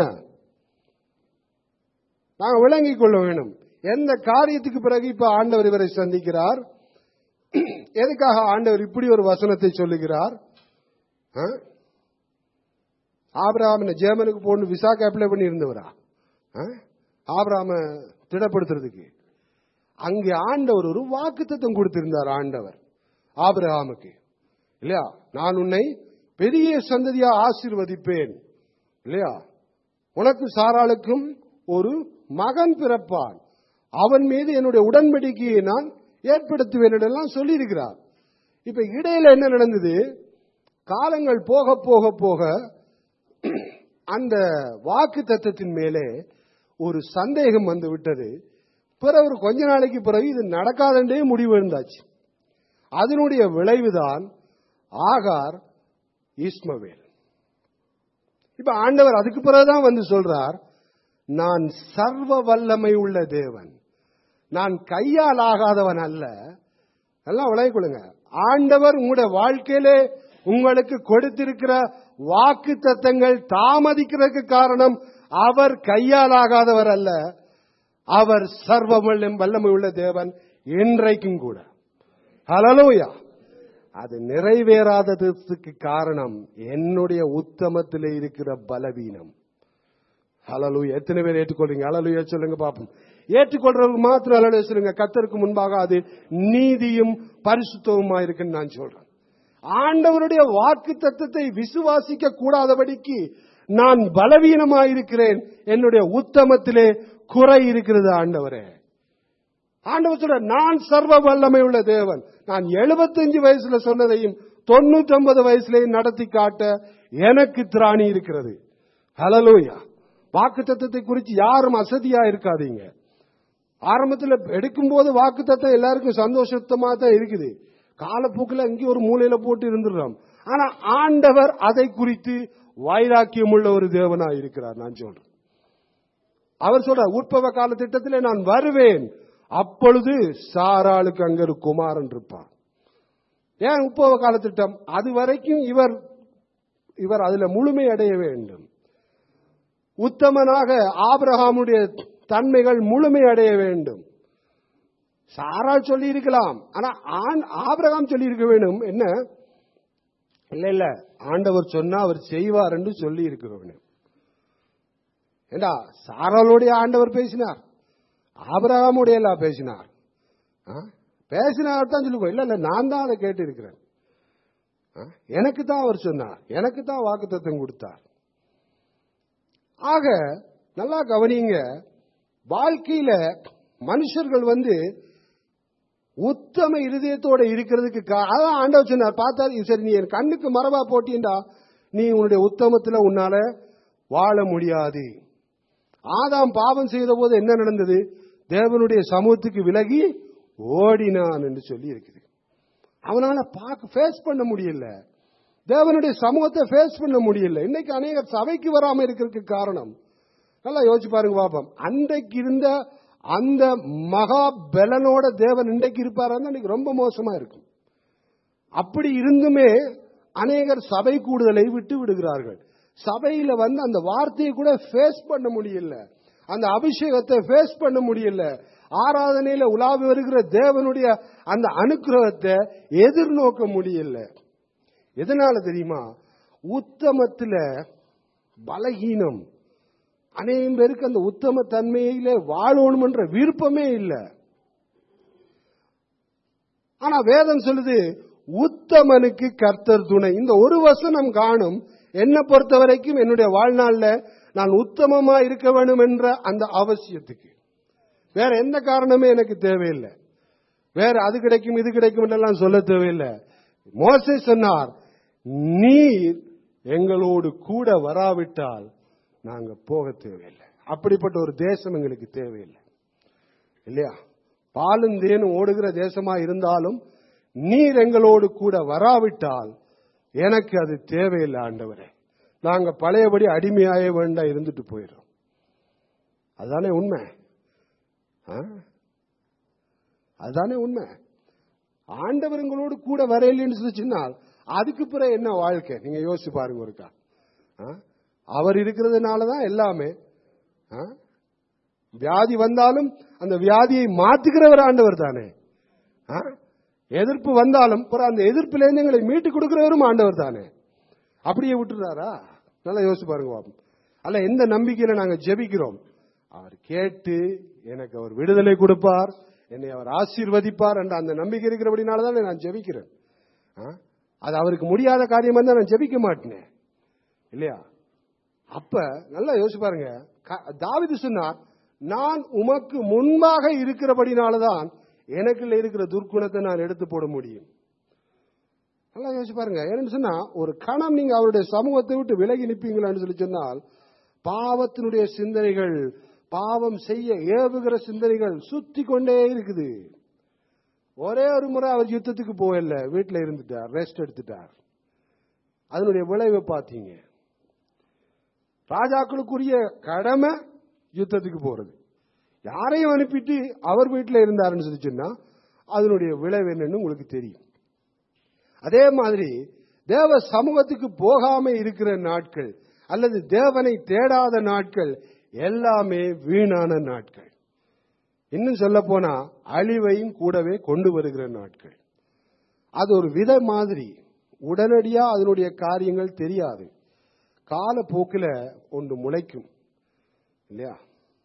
நாங்கள் விளங்கிக் கொள்ள வேண்டும் எந்த காரியத்துக்கு பிறகு இப்ப ஆண்டவர் இவரை சந்திக்கிறார் எதுக்காக ஆண்டவர் இப்படி ஒரு வசனத்தை சொல்லுகிறார் ஆ? ஆபிரகாம் என்ன ஜேமனுக்கு போன்னு விசாக்கு அப்ளை பண்ணி இருந்தவரா ஆ? ஆபிரகாம திடப்படுத்துறதுக்கு அங்கே ஆண்டவர் ஒரு வாக்குத்தத்தம் கொடுத்திருந்தார் ஆண்டவர் ஆபிரகாமுக்கு இல்லையா நான் உன்னை பெரிய சந்ததியா ஆசீர்வதிப்பேன் இல்லையா உனக்கு சாராளுக்கும் ஒரு மகன் பிறப்பான் அவன் மீது என்னுடைய உடன்படிக்கையை நான் ஏற்படுத்துவேன் என்றெல்லாம் சொல்லியிருக்கிறார் இப்ப இடையில என்ன நடந்தது காலங்கள் போக போக போக அந்த வாக்கு தத்தத்தின் மேலே ஒரு சந்தேகம் வந்து விட்டது பிறகு ஒரு கொஞ்ச நாளைக்கு பிறகு இது நடக்காதென்றே முடிவு இருந்தாச்சு அதனுடைய விளைவுதான் ஆகார் ஈஸ்மவேல் இப்ப ஆண்டவர் அதுக்கு பிறகுதான் வந்து சொல்றார் நான் சர்வ வல்லமை உள்ள தேவன் நான் கையால் ஆகாதவன் அல்ல எல்லாம் விளைய கொள்ளுங்க ஆண்டவர் உங்களுடைய வாழ்க்கையிலே உங்களுக்கு கொடுத்திருக்கிற வாக்கு தத்தங்கள் தாமதிக்கிறதுக்கு காரணம் அவர் கையால் ஆகாதவர் அல்ல அவர் சர்வ வல்லம்- வல்லமை உள்ள தேவன் இன்றைக்கும் கூட ஹலலூயா அது நிறைவேறாததுக்கு காரணம் என்னுடைய உத்தமத்திலே இருக்கிற பலவீனம் ஹலலு எத்தனை பேர் ஏற்றுக்கொள்றீங்க ஹலலு சொல்லுங்க பாப்போம் ஏற்றுக்கொள்றவங்க மாத்திரம் ஹலலு சொல்லுங்க கத்தருக்கு முன்பாக அது நீதியும் பரிசுத்தவுமா இருக்குன்னு நான் சொல்றேன் ஆண்டவருடைய வாக்கு தத்துவத்தை விசுவாசிக்க கூடாதபடிக்கு நான் பலவீனமாயிருக்கிறேன் என்னுடைய உத்தமத்திலே குறை இருக்கிறது ஆண்டவரே ஆண்டவர் சொல்ற நான் சர்வ வல்லமை உள்ள தேவன் நான் 75 வயசுல சொன்னதையும் தொண்ணூத்தி ஒன்பது வயசுலயும் நடத்தி காட்ட எனக்கு திராணி இருக்கிறது ஹலலூயா வாக்கு தத்துவத்தை குறித்து யாரும் அசதியா இருக்காதீங்க ஆரம்பத்தில் எடுக்கும்போது வாக்கு தத்துவம் எல்லாருக்கும் சந்தோஷத்தமா தான் இருக்குது காலப்போக்கில் இங்கே ஒரு மூலையில போட்டு இருந்துடுறோம் ஆனா ஆண்டவர் அதை குறித்து வைராக்கியம் உள்ள ஒரு தேவனா இருக்கிறார் நான் சொல்றேன் அவர் சொல்ற உற்பவ கால திட்டத்திலே நான் வருவேன் அப்பொழுது சாராளுக்கு அங்க ஒரு குமாரன் இருப்பான் ஏன் உற்பவ கால திட்டம் அது வரைக்கும் இவர் இவர் அதுல முழுமை அடைய வேண்டும் உத்தமனாக ஆபிரகாமுடைய தன்மைகள் முழுமை அடைய வேண்டும் சாராள் சொல்லி இருக்கலாம் ஆனா ஆண் ஆபிரகாம் சொல்லி இருக்க வேண்டும் என்ன இல்ல இல்ல ஆண்டவர் சொன்னா அவர் செய்வார் என்று சொல்லி இருக்க வேண்டும் ஏண்டா சாராளுடைய ஆண்டவர் பேசினார் ஆபிரகாமுடைய எல்லாம் பேசினார் ஆ? பேசினார் தான் சொல்லுவோம் இல்ல இல்ல நான் தான் அதை கேட்டு இருக்கிறேன் எனக்கு தான் அவர் சொன்னார் எனக்கு தான் வாக்குத்தத்தம் கொடுத்தார் ஆக நல்லா கவனிங்க வாழ்க்கையில மனுஷர்கள் வந்து உத்தம இருதயத்தோட இருக்கிறதுக்கு கா- அதான் ஆண்டவர் சொன்னார் பார்த்தா இது சரி நீ என் கண்ணுக்கு மரபா போட்டீண்டா நீ உன்னுடைய உத்தமத்துல உன்னால வாழ முடியாது ஆதாம் பாவம் செய்த போது என்ன நடந்தது தேவனுடைய சமூகத்துக்கு விலகி ஓடினான் என்று சொல்லி இருக்குது அவனால பார்க்க ஃபேஸ் பண்ண முடியல தேவனுடைய சமூகத்தை ஃபேஸ் பண்ண முடியல இன்னைக்கு அநேகர் சபைக்கு வராம இருக்கிறதுக்கு காரணம் நல்லா யோசிச்சு பாருங்க பாப்போம் அன்றைக்கு இருந்த அந்த மகா பலனோட தேவன் இன்றைக்கு இருப்பாருன்னா இன்னைக்கு ரொம்ப மோசமா இருக்கும் அப்படி இருந்துமே அநேகர் சபை கூடுதலை விட்டு விடுகிறார்கள் சபையில வந்து அந்த வார்த்தையை கூட ஃபேஸ் பண்ண முடியல அந்த அபிஷேகத்தை ஃபேஸ் பண்ண முடியல ஆராதனையில உலாவி வருகிற தேவனுடைய அந்த அனுக்கிரகத்தை எதிர்நோக்க முடியல எதனால தெரியுமா உத்தமத்துல பலகீனம் அநேகம் பேருக்கு அந்த உத்தம தன்மையில வாழணும்ன்ற விருப்பமே இல்லை ஆனா வேதம் சொல்லுது உத்தமனுக்கு கர்த்தர் துணை இந்த ஒரு வசனம் காணும் என்னை பொறுத்த வரைக்கும் என்னுடைய வாழ்நாள்ல நான் உத்தமமா இருக்க வேண்டும் என்ற அந்த அவசியத்துக்கு வேற எந்த காரணமே எனக்கு தேவையில்லை வேற அது கிடைக்கும் இது கிடைக்கும் எல்லாம் சொல்ல தேவையில்லை மோசே சொன்னார் நீர் எங்களோடு கூட வராவிட்டால் நாங்க போக தேவையில்லை அப்படிப்பட்ட ஒரு தேசம் எங்களுக்கு தேவையில்லை இல்லையா பாலும் தேனும் ஓடுகிற தேசமா இருந்தாலும் நீர் எங்களோடு கூட வராவிட்டால் எனக்கு அது தேவையில்லை ஆண்டவரே நாங்க பழையபடி அடிமையாய வேண்டாம் இருந்துட்டு போயிடும் அதுதானே உண்மை ஆ? அதுதானே உண்மை ஆண்டவர் எங்களோடு கூட வரையிலன்னு சொல்லி சொன்னால் அதுக்கு பிறகு என்ன வாழ்க்கை நீங்க யோசிச்சு பாருங்க ஒருக்கா ஆ? அவர் இருக்கிறதுனால தான் எல்லாமே ஆ? வியாதி வந்தாலும் அந்த வியாதியை மாத்துகிறவர் ஆண்டவர் தானே ஆ? எதிர்ப்பு வந்தாலும் பிறகு அந்த எதிர்ப்பிலிருந்து எங்களை மீட்டு கொடுக்கிறவரும் ஆண்டவர் தானே அப்படியே விட்டுறாரா நல்லா யோசிச்சு பாருங்க பாப்போம். அல்ல எந்த நம்பிக்கையில நாங்க ஜெபிக்கிறோம் அவர் கேட்டு எனக்கு அவர் விடுதலை கொடுப்பார் என்னை அவர் ஆசீர்வதிப்பார் என்ற அந்த நம்பிக்கை இருக்கிறபடினால தான் நான் ஜெபிக்கிறேன் ஆ? அது அவருக்கு முடியாத காரியம் இருந்தா நான் ஜெபிக்க மாட்டேனே இல்லையா அப்ப நல்லா யோசிச்சு பாருங்க க- தாவீது சொன்னார் நான் உமக்கு முன்பாக இருக்கிறபடினாலதான் எனக்குள்ள இருக்கிற துர்க்குணத்தை நான் எடுத்து போட முடியும் நல்லா யோசிச்சு பாருங்க ஏன்னு சொன்னா ஒரு கணம் நீங்க அவருடைய சமூகத்தை விட்டு விலகி நிப்பீங்களான்னு சொல்லி சொன்னால் பாவத்தினுடைய சிந்தனைகள் பாவம் செய்ய ஏவுகிற சிந்தனைகள் சுத்தி கொண்டே இருக்குது ஒரே ஒரு முறை அவர் யுத்தத்துக்கு போகல வீட்டுல இருந்துட்டார் ரெஸ்ட் எடுத்துட்டார் அதனுடைய விளைவை பார்த்தீங்க ராஜாக்களுக்குரிய கடமை யுத்தத்துக்கு போறது யாரையும் அனுப்பிட்டு அவர் வீட்டில் இருந்தாருன்னு சொல்லி சொன்னா அதனுடைய விளைவு என்னன்னு உங்களுக்கு தெரியும் அதே மாதிரி தேவ சமூகத்துக்கு போகாம இருக்கிற நாட்கள் அல்லது தேவனை தேடாத நாட்கள் எல்லாமே வீணான நாட்கள் இன்னும் சொல்ல போனா அழிவையும் கூடவே கொண்டு வருகிற நாட்கள் அது ஒரு விதை மாதிரி உடனடியா அதனுடைய காரியங்கள் தெரியாது காலப்போக்கில் ஒன்று முளைக்கும் இல்லையா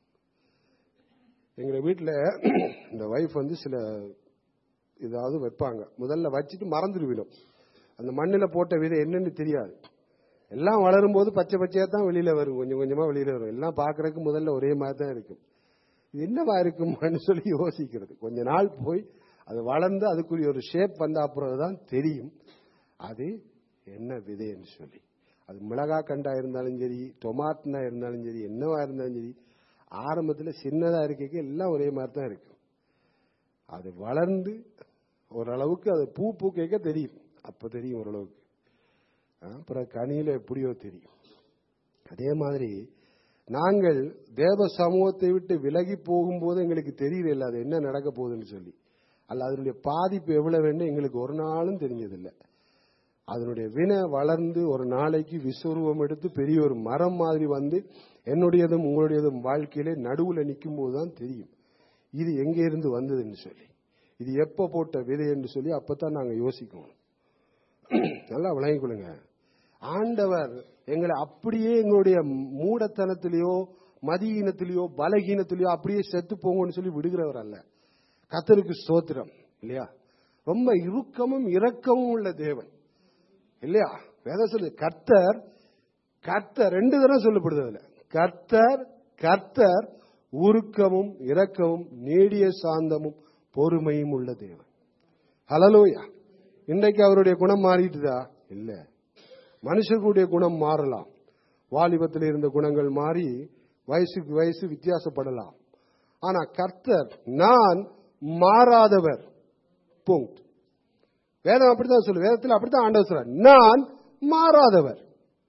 எங்க வீட்டில் இந்த வைஃப் வந்து சில ஏதாவது வைப்பாங்க முதல்ல வச்சுட்டு மறந்துடுவிடும் அந்த மண்ணில் போட்ட விதை என்னன்னு தெரியாது எல்லாம் வளரும் போது பச்சை பச்சையா தான் வெளியில வரும் கொஞ்சம் கொஞ்சமா வெளியில வரும் எல்லாம் பார்க்கறதுக்கு முதல்ல ஒரே மாதிரி தான் இருக்கும் இது என்னவா இருக்குமான்னு சொல்லி யோசிக்கிறது கொஞ்ச நாள் போய் அது வளர்ந்து அதுக்குரிய ஒரு ஷேப் வந்த அப்புறம் தான் தெரியும் அது என்ன விதைன்னு சொல்லி அது மிளகா கண்டா இருந்தாலும் சரி டொமாட்டனா இருந்தாலும் சரி என்னவா இருந்தாலும் சரி ஆரம்பத்தில் சின்னதா இருக்க எல்லாம் ஒரே மாதிரி தான் இருக்கும் அது வளர்ந்து ஓரளவுக்கு அது பூ பூக்க தெரியும் அப்ப தெரியும் ஓரளவுக்கு அப்புறம் கனியில எப்படியோ தெரியும் அதே மாதிரி நாங்கள் தேவ சமூகத்தை விட்டு விலகி போகும்போது எங்களுக்கு தெரியல அது என்ன நடக்க போகுதுன்னு சொல்லி அல்ல அதனுடைய பாதிப்பு எவ்வளவு வேணும் எங்களுக்கு ஒரு நாளும் தெரிஞ்சதில்லை அதனுடைய வினை வளர்ந்து ஒரு நாளைக்கு விஸ்வரூபம் எடுத்து பெரிய ஒரு மரம் மாதிரி வந்து என்னுடையதும் உங்களுடையதும் வாழ்க்கையிலே நடுவுல நிற்கும் போதுதான் தெரியும் இது எங்க இருந்து வந்ததுன்னு சொல்லி இது எப்ப போட்ட விதை என்று சொல்லி அப்பதான் நாங்க யோசிக்கணும் நல்லா விளங்கிக் கொள்ளுங்க ஆண்டவர் எங்களை அப்படியே எங்களுடைய மூடத்தனத்திலேயோ மதியீனத்திலேயோ பலகீனத்திலேயோ அப்படியே செத்து போங்கன்னு சொல்லி விடுகிறவர் அல்ல கத்தருக்கு ஸ்தோத்திரம் இல்லையா ரொம்ப இறுக்கமும் இரக்கமும் உள்ள தேவன் இல்லையா வேத சொல்லு கர்த்தர் கர்த்தர் ரெண்டு தடவை சொல்லப்படுது அதுல கர்த்தர் கர்த்தர் உருக்கமும் இரக்கமும் நீடிய சாந்தமும் பொறுமையும் உள்ள தேவன் ஹலலோயா இன்றைக்கு அவருடைய குணம் மாறிட்டுதா இல்ல மனுஷர்களுடைய குணம் மாறலாம் வாலிபத்தில் இருந்த குணங்கள் மாறி வயசுக்கு வயசு வித்தியாசப்படலாம் ஆனா கர்த்தர் நான் மாறாதவர் பூங்க் வேதம் அப்படித்தான் சொல்லு வேதத்தில் அப்படித்தான் ஆண்டவர் சொல்றார் நான் மாறாதவர்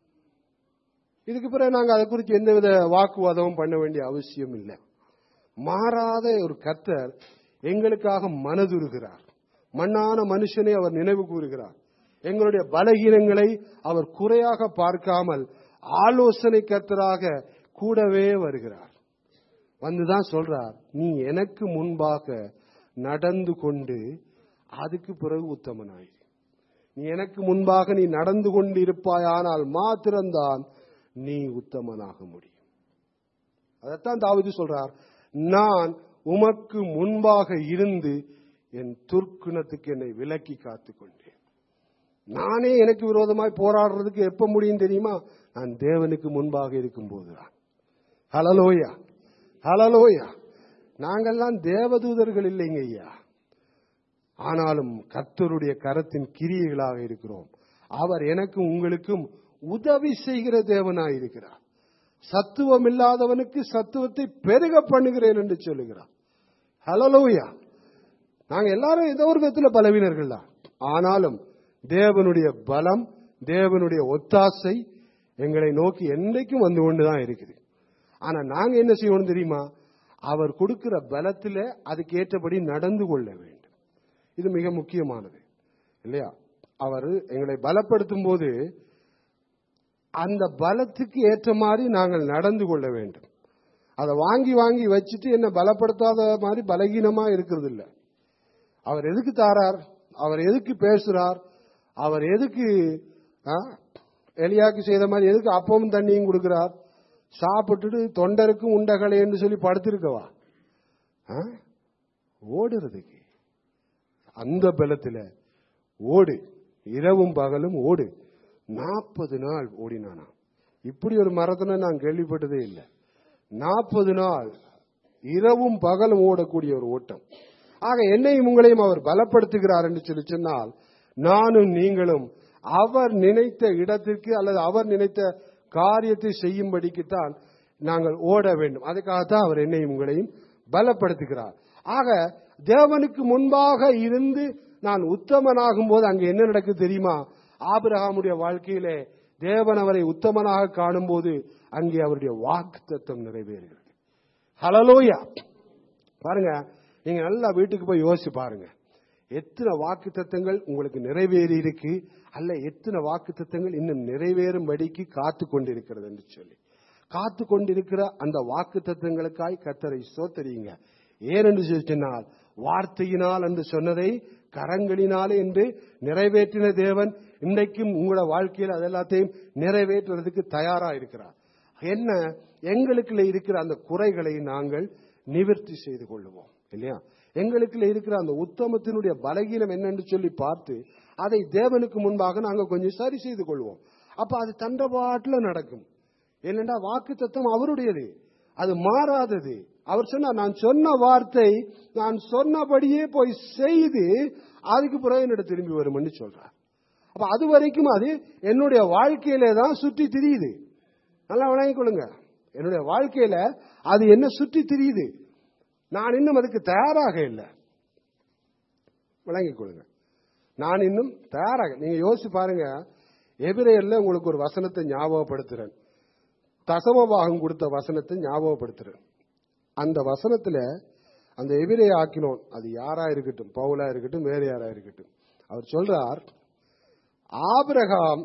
இதுக்கு பிறகு நாங்க அதை குறித்து எந்தவித வாக்குவாதமும் பண்ண வேண்டிய அவசியம் இல்லை மாறாத ஒரு கர்த்தர் எங்களுக்காக மனதுருகிறார் மண்ணான மனுஷனை அவர் நினைவு கூறுகிறார் எங்களுடைய பலகீனங்களை அவர் குறையாக பார்க்காமல் ஆலோசனை கர்த்தராக கூடவே வருகிறார் வந்துதான் சொல்றார் நீ எனக்கு முன்பாக நடந்து கொண்டு அதுக்கு பிறகு உத்தமனாய் நீ எனக்கு முன்பாக நீ நடந்து கொண்டு இருப்பாயானால் மாத்திரம்தான் நீ உத்தமனாக முடியும் அதைத்தான் தாவிது சொல்றார் நான் உமக்கு முன்பாக இருந்து என் துர்க்குணத்துக்கு என்னை விலக்கி காத்து கொண்டேன் நானே எனக்கு விரோதமாய் போராடுறதுக்கு எப்ப முடியும் தெரியுமா நான் தேவனுக்கு முன்பாக இருக்கும் போதுதான் ஹலலோயா ஹலலோயா நாங்கெல்லாம் தேவதூதர்கள் இல்லைங்க ஐயா ஆனாலும் கர்த்தருடைய கரத்தின் கிரியைகளாக இருக்கிறோம் அவர் எனக்கும் உங்களுக்கும் உதவி செய்கிற தேவனாய் இருக்கிறார் சத்துவம் இல்லாதவனுக்கு சத்துவத்தை பெருக பண்ணுகிறேன் என்று சொல்லுகிறார் ஹலலோயா நாங்க எல்லாரும் ஏதோ ஒரு விதத்தில் பலவீனர்கள் தான் ஆனாலும் தேவனுடைய பலம் தேவனுடைய ஒத்தாசை எங்களை நோக்கி என்றைக்கும் வந்து கொண்டுதான் இருக்குது ஆனா நாங்க என்ன செய்யணும் தெரியுமா அவர் கொடுக்கிற பலத்துல அதுக்கு ஏற்றபடி நடந்து கொள்ள வேண்டும் இது மிக முக்கியமானது இல்லையா அவர் எங்களை பலப்படுத்தும் போது அந்த பலத்துக்கு ஏற்ற மாதிரி நாங்கள் நடந்து கொள்ள வேண்டும் அதை வாங்கி வாங்கி வச்சுட்டு என்ன பலப்படுத்தாத மாதிரி பலகீனமா இருக்கிறது இல்ல அவர் எதுக்கு தாரார் அவர் எதுக்கு பேசுறார் அவர் எதுக்கு ஆ, எலியாக்கு செய்த மாதிரி எதுக்கு அப்பமும் தண்ணியும் கொடுக்கிறார் சாப்பிட்டுட்டு தொண்டருக்கும் உண்டகலைன்னு சொல்லி படுத்திருக்கவா ஆ? ஓடுறதுக்கு அந்த பலத்துல ஓடு இரவும் பகலும் ஓடு நாற்பது நாள் ஓடினானா இப்படி ஒரு மரத்தனை நான் கேள்விப்பட்டதே இல்லை நாற்பது நாள் இரவும் பகலும் ஓடக்கூடிய ஒரு ஓட்டம் ஆக என்னையும் உங்களையும் அவர் பலப்படுத்துகிறார் என்று சொல்லி சொன்னால் நானும் நீங்களும் அவர் நினைத்த இடத்திற்கு அல்லது அவர் நினைத்த காரியத்தை செய்யும்படிக்குத்தான் நாங்கள் ஓட வேண்டும் அதுக்காகத்தான் அவர் என்னையும் உங்களையும் பலப்படுத்துகிறார் ஆக தேவனுக்கு முன்பாக இருந்து நான் உத்தமனாகும் போது அங்க என்ன நடக்குது தெரியுமா ஆபிரகாமுடைய வாழ்க்கையிலே தேவன் அவரை உத்தமனாக காணும்போது அங்கே அவருடைய வாக்கு தத்துவம் நிறைவேறுகிறது ஹலலோயா பாருங்க நீங்க நல்லா வீட்டுக்கு போய் யோசிச்சு பாருங்க எத்தனை வாக்கு தத்தங்கள் உங்களுக்கு நிறைவேறி இருக்கு அல்ல எத்தனை வாக்கு தத்தங்கள் இன்னும் நிறைவேறும்படிக்கு காத்து கொண்டிருக்கிறது என்று சொல்லி காத்து கொண்டிருக்கிற அந்த வாக்கு தத்தங்களுக்காய் கத்தரை சோத்தரியுங்க ஏனென்று சொல்லி சொன்னால் வார்த்தையினால் என்று சொன்னதை கரங்களினாலே என்று நிறைவேற்றின தேவன் இன்றைக்கும் உங்களோட வாழ்க்கையில் அது எல்லாத்தையும் நிறைவேற்றுறதுக்கு தயாரா இருக்கிறார் என்ன எங்களுக்குள்ள இருக்கிற அந்த குறைகளை நாங்கள் நிவர்த்தி செய்து கொள்ளுவோம் இல்லையா எங்களுக்குள்ள இருக்கிற அந்த உத்தமத்தினுடைய பலகீனம் என்னன்னு சொல்லி பார்த்து அதை தேவனுக்கு முன்பாக நாங்க கொஞ்சம் சரி செய்து கொள்வோம் அப்ப அது தண்டபாட்டுல நடக்கும் என்னண்டா வாக்கு தத்துவம் அவருடையது அது மாறாதது அவர் சொன்னா நான் சொன்ன வார்த்தை நான் சொன்னபடியே போய் செய்து அதுக்கு பிறகு என்னிட திரும்பி வரும்னு சொல்றார் அப்ப அது வரைக்கும் அது என்னுடைய வாழ்க்கையிலே தான் சுற்றி திரியுது நல்லா விளங்கிக் கொள்ளுங்க என்னுடைய வாழ்க்கையில அது என்ன சுற்றி திரியுது நான் இன்னும் அதுக்கு தயாராக இல்லை விளங்கிக் கொள்ளுங்க நான் இன்னும் தயாராக நீங்க யோசிச்சு பாருங்க எபிரேயர்ல உங்களுக்கு ஒரு வசனத்தை ஞாபகப்படுத்துறேன் தசமபாகம் கொடுத்த வசனத்தை ஞாபகப்படுத்துறேன் அந்த வசனத்துல அந்த எபிரேய ஆக்கினோன் அது யாரா இருக்கட்டும் பவுலா இருக்கட்டும் வேற யாரா இருக்கட்டும் அவர் சொல்றார் ஆபிரகாம்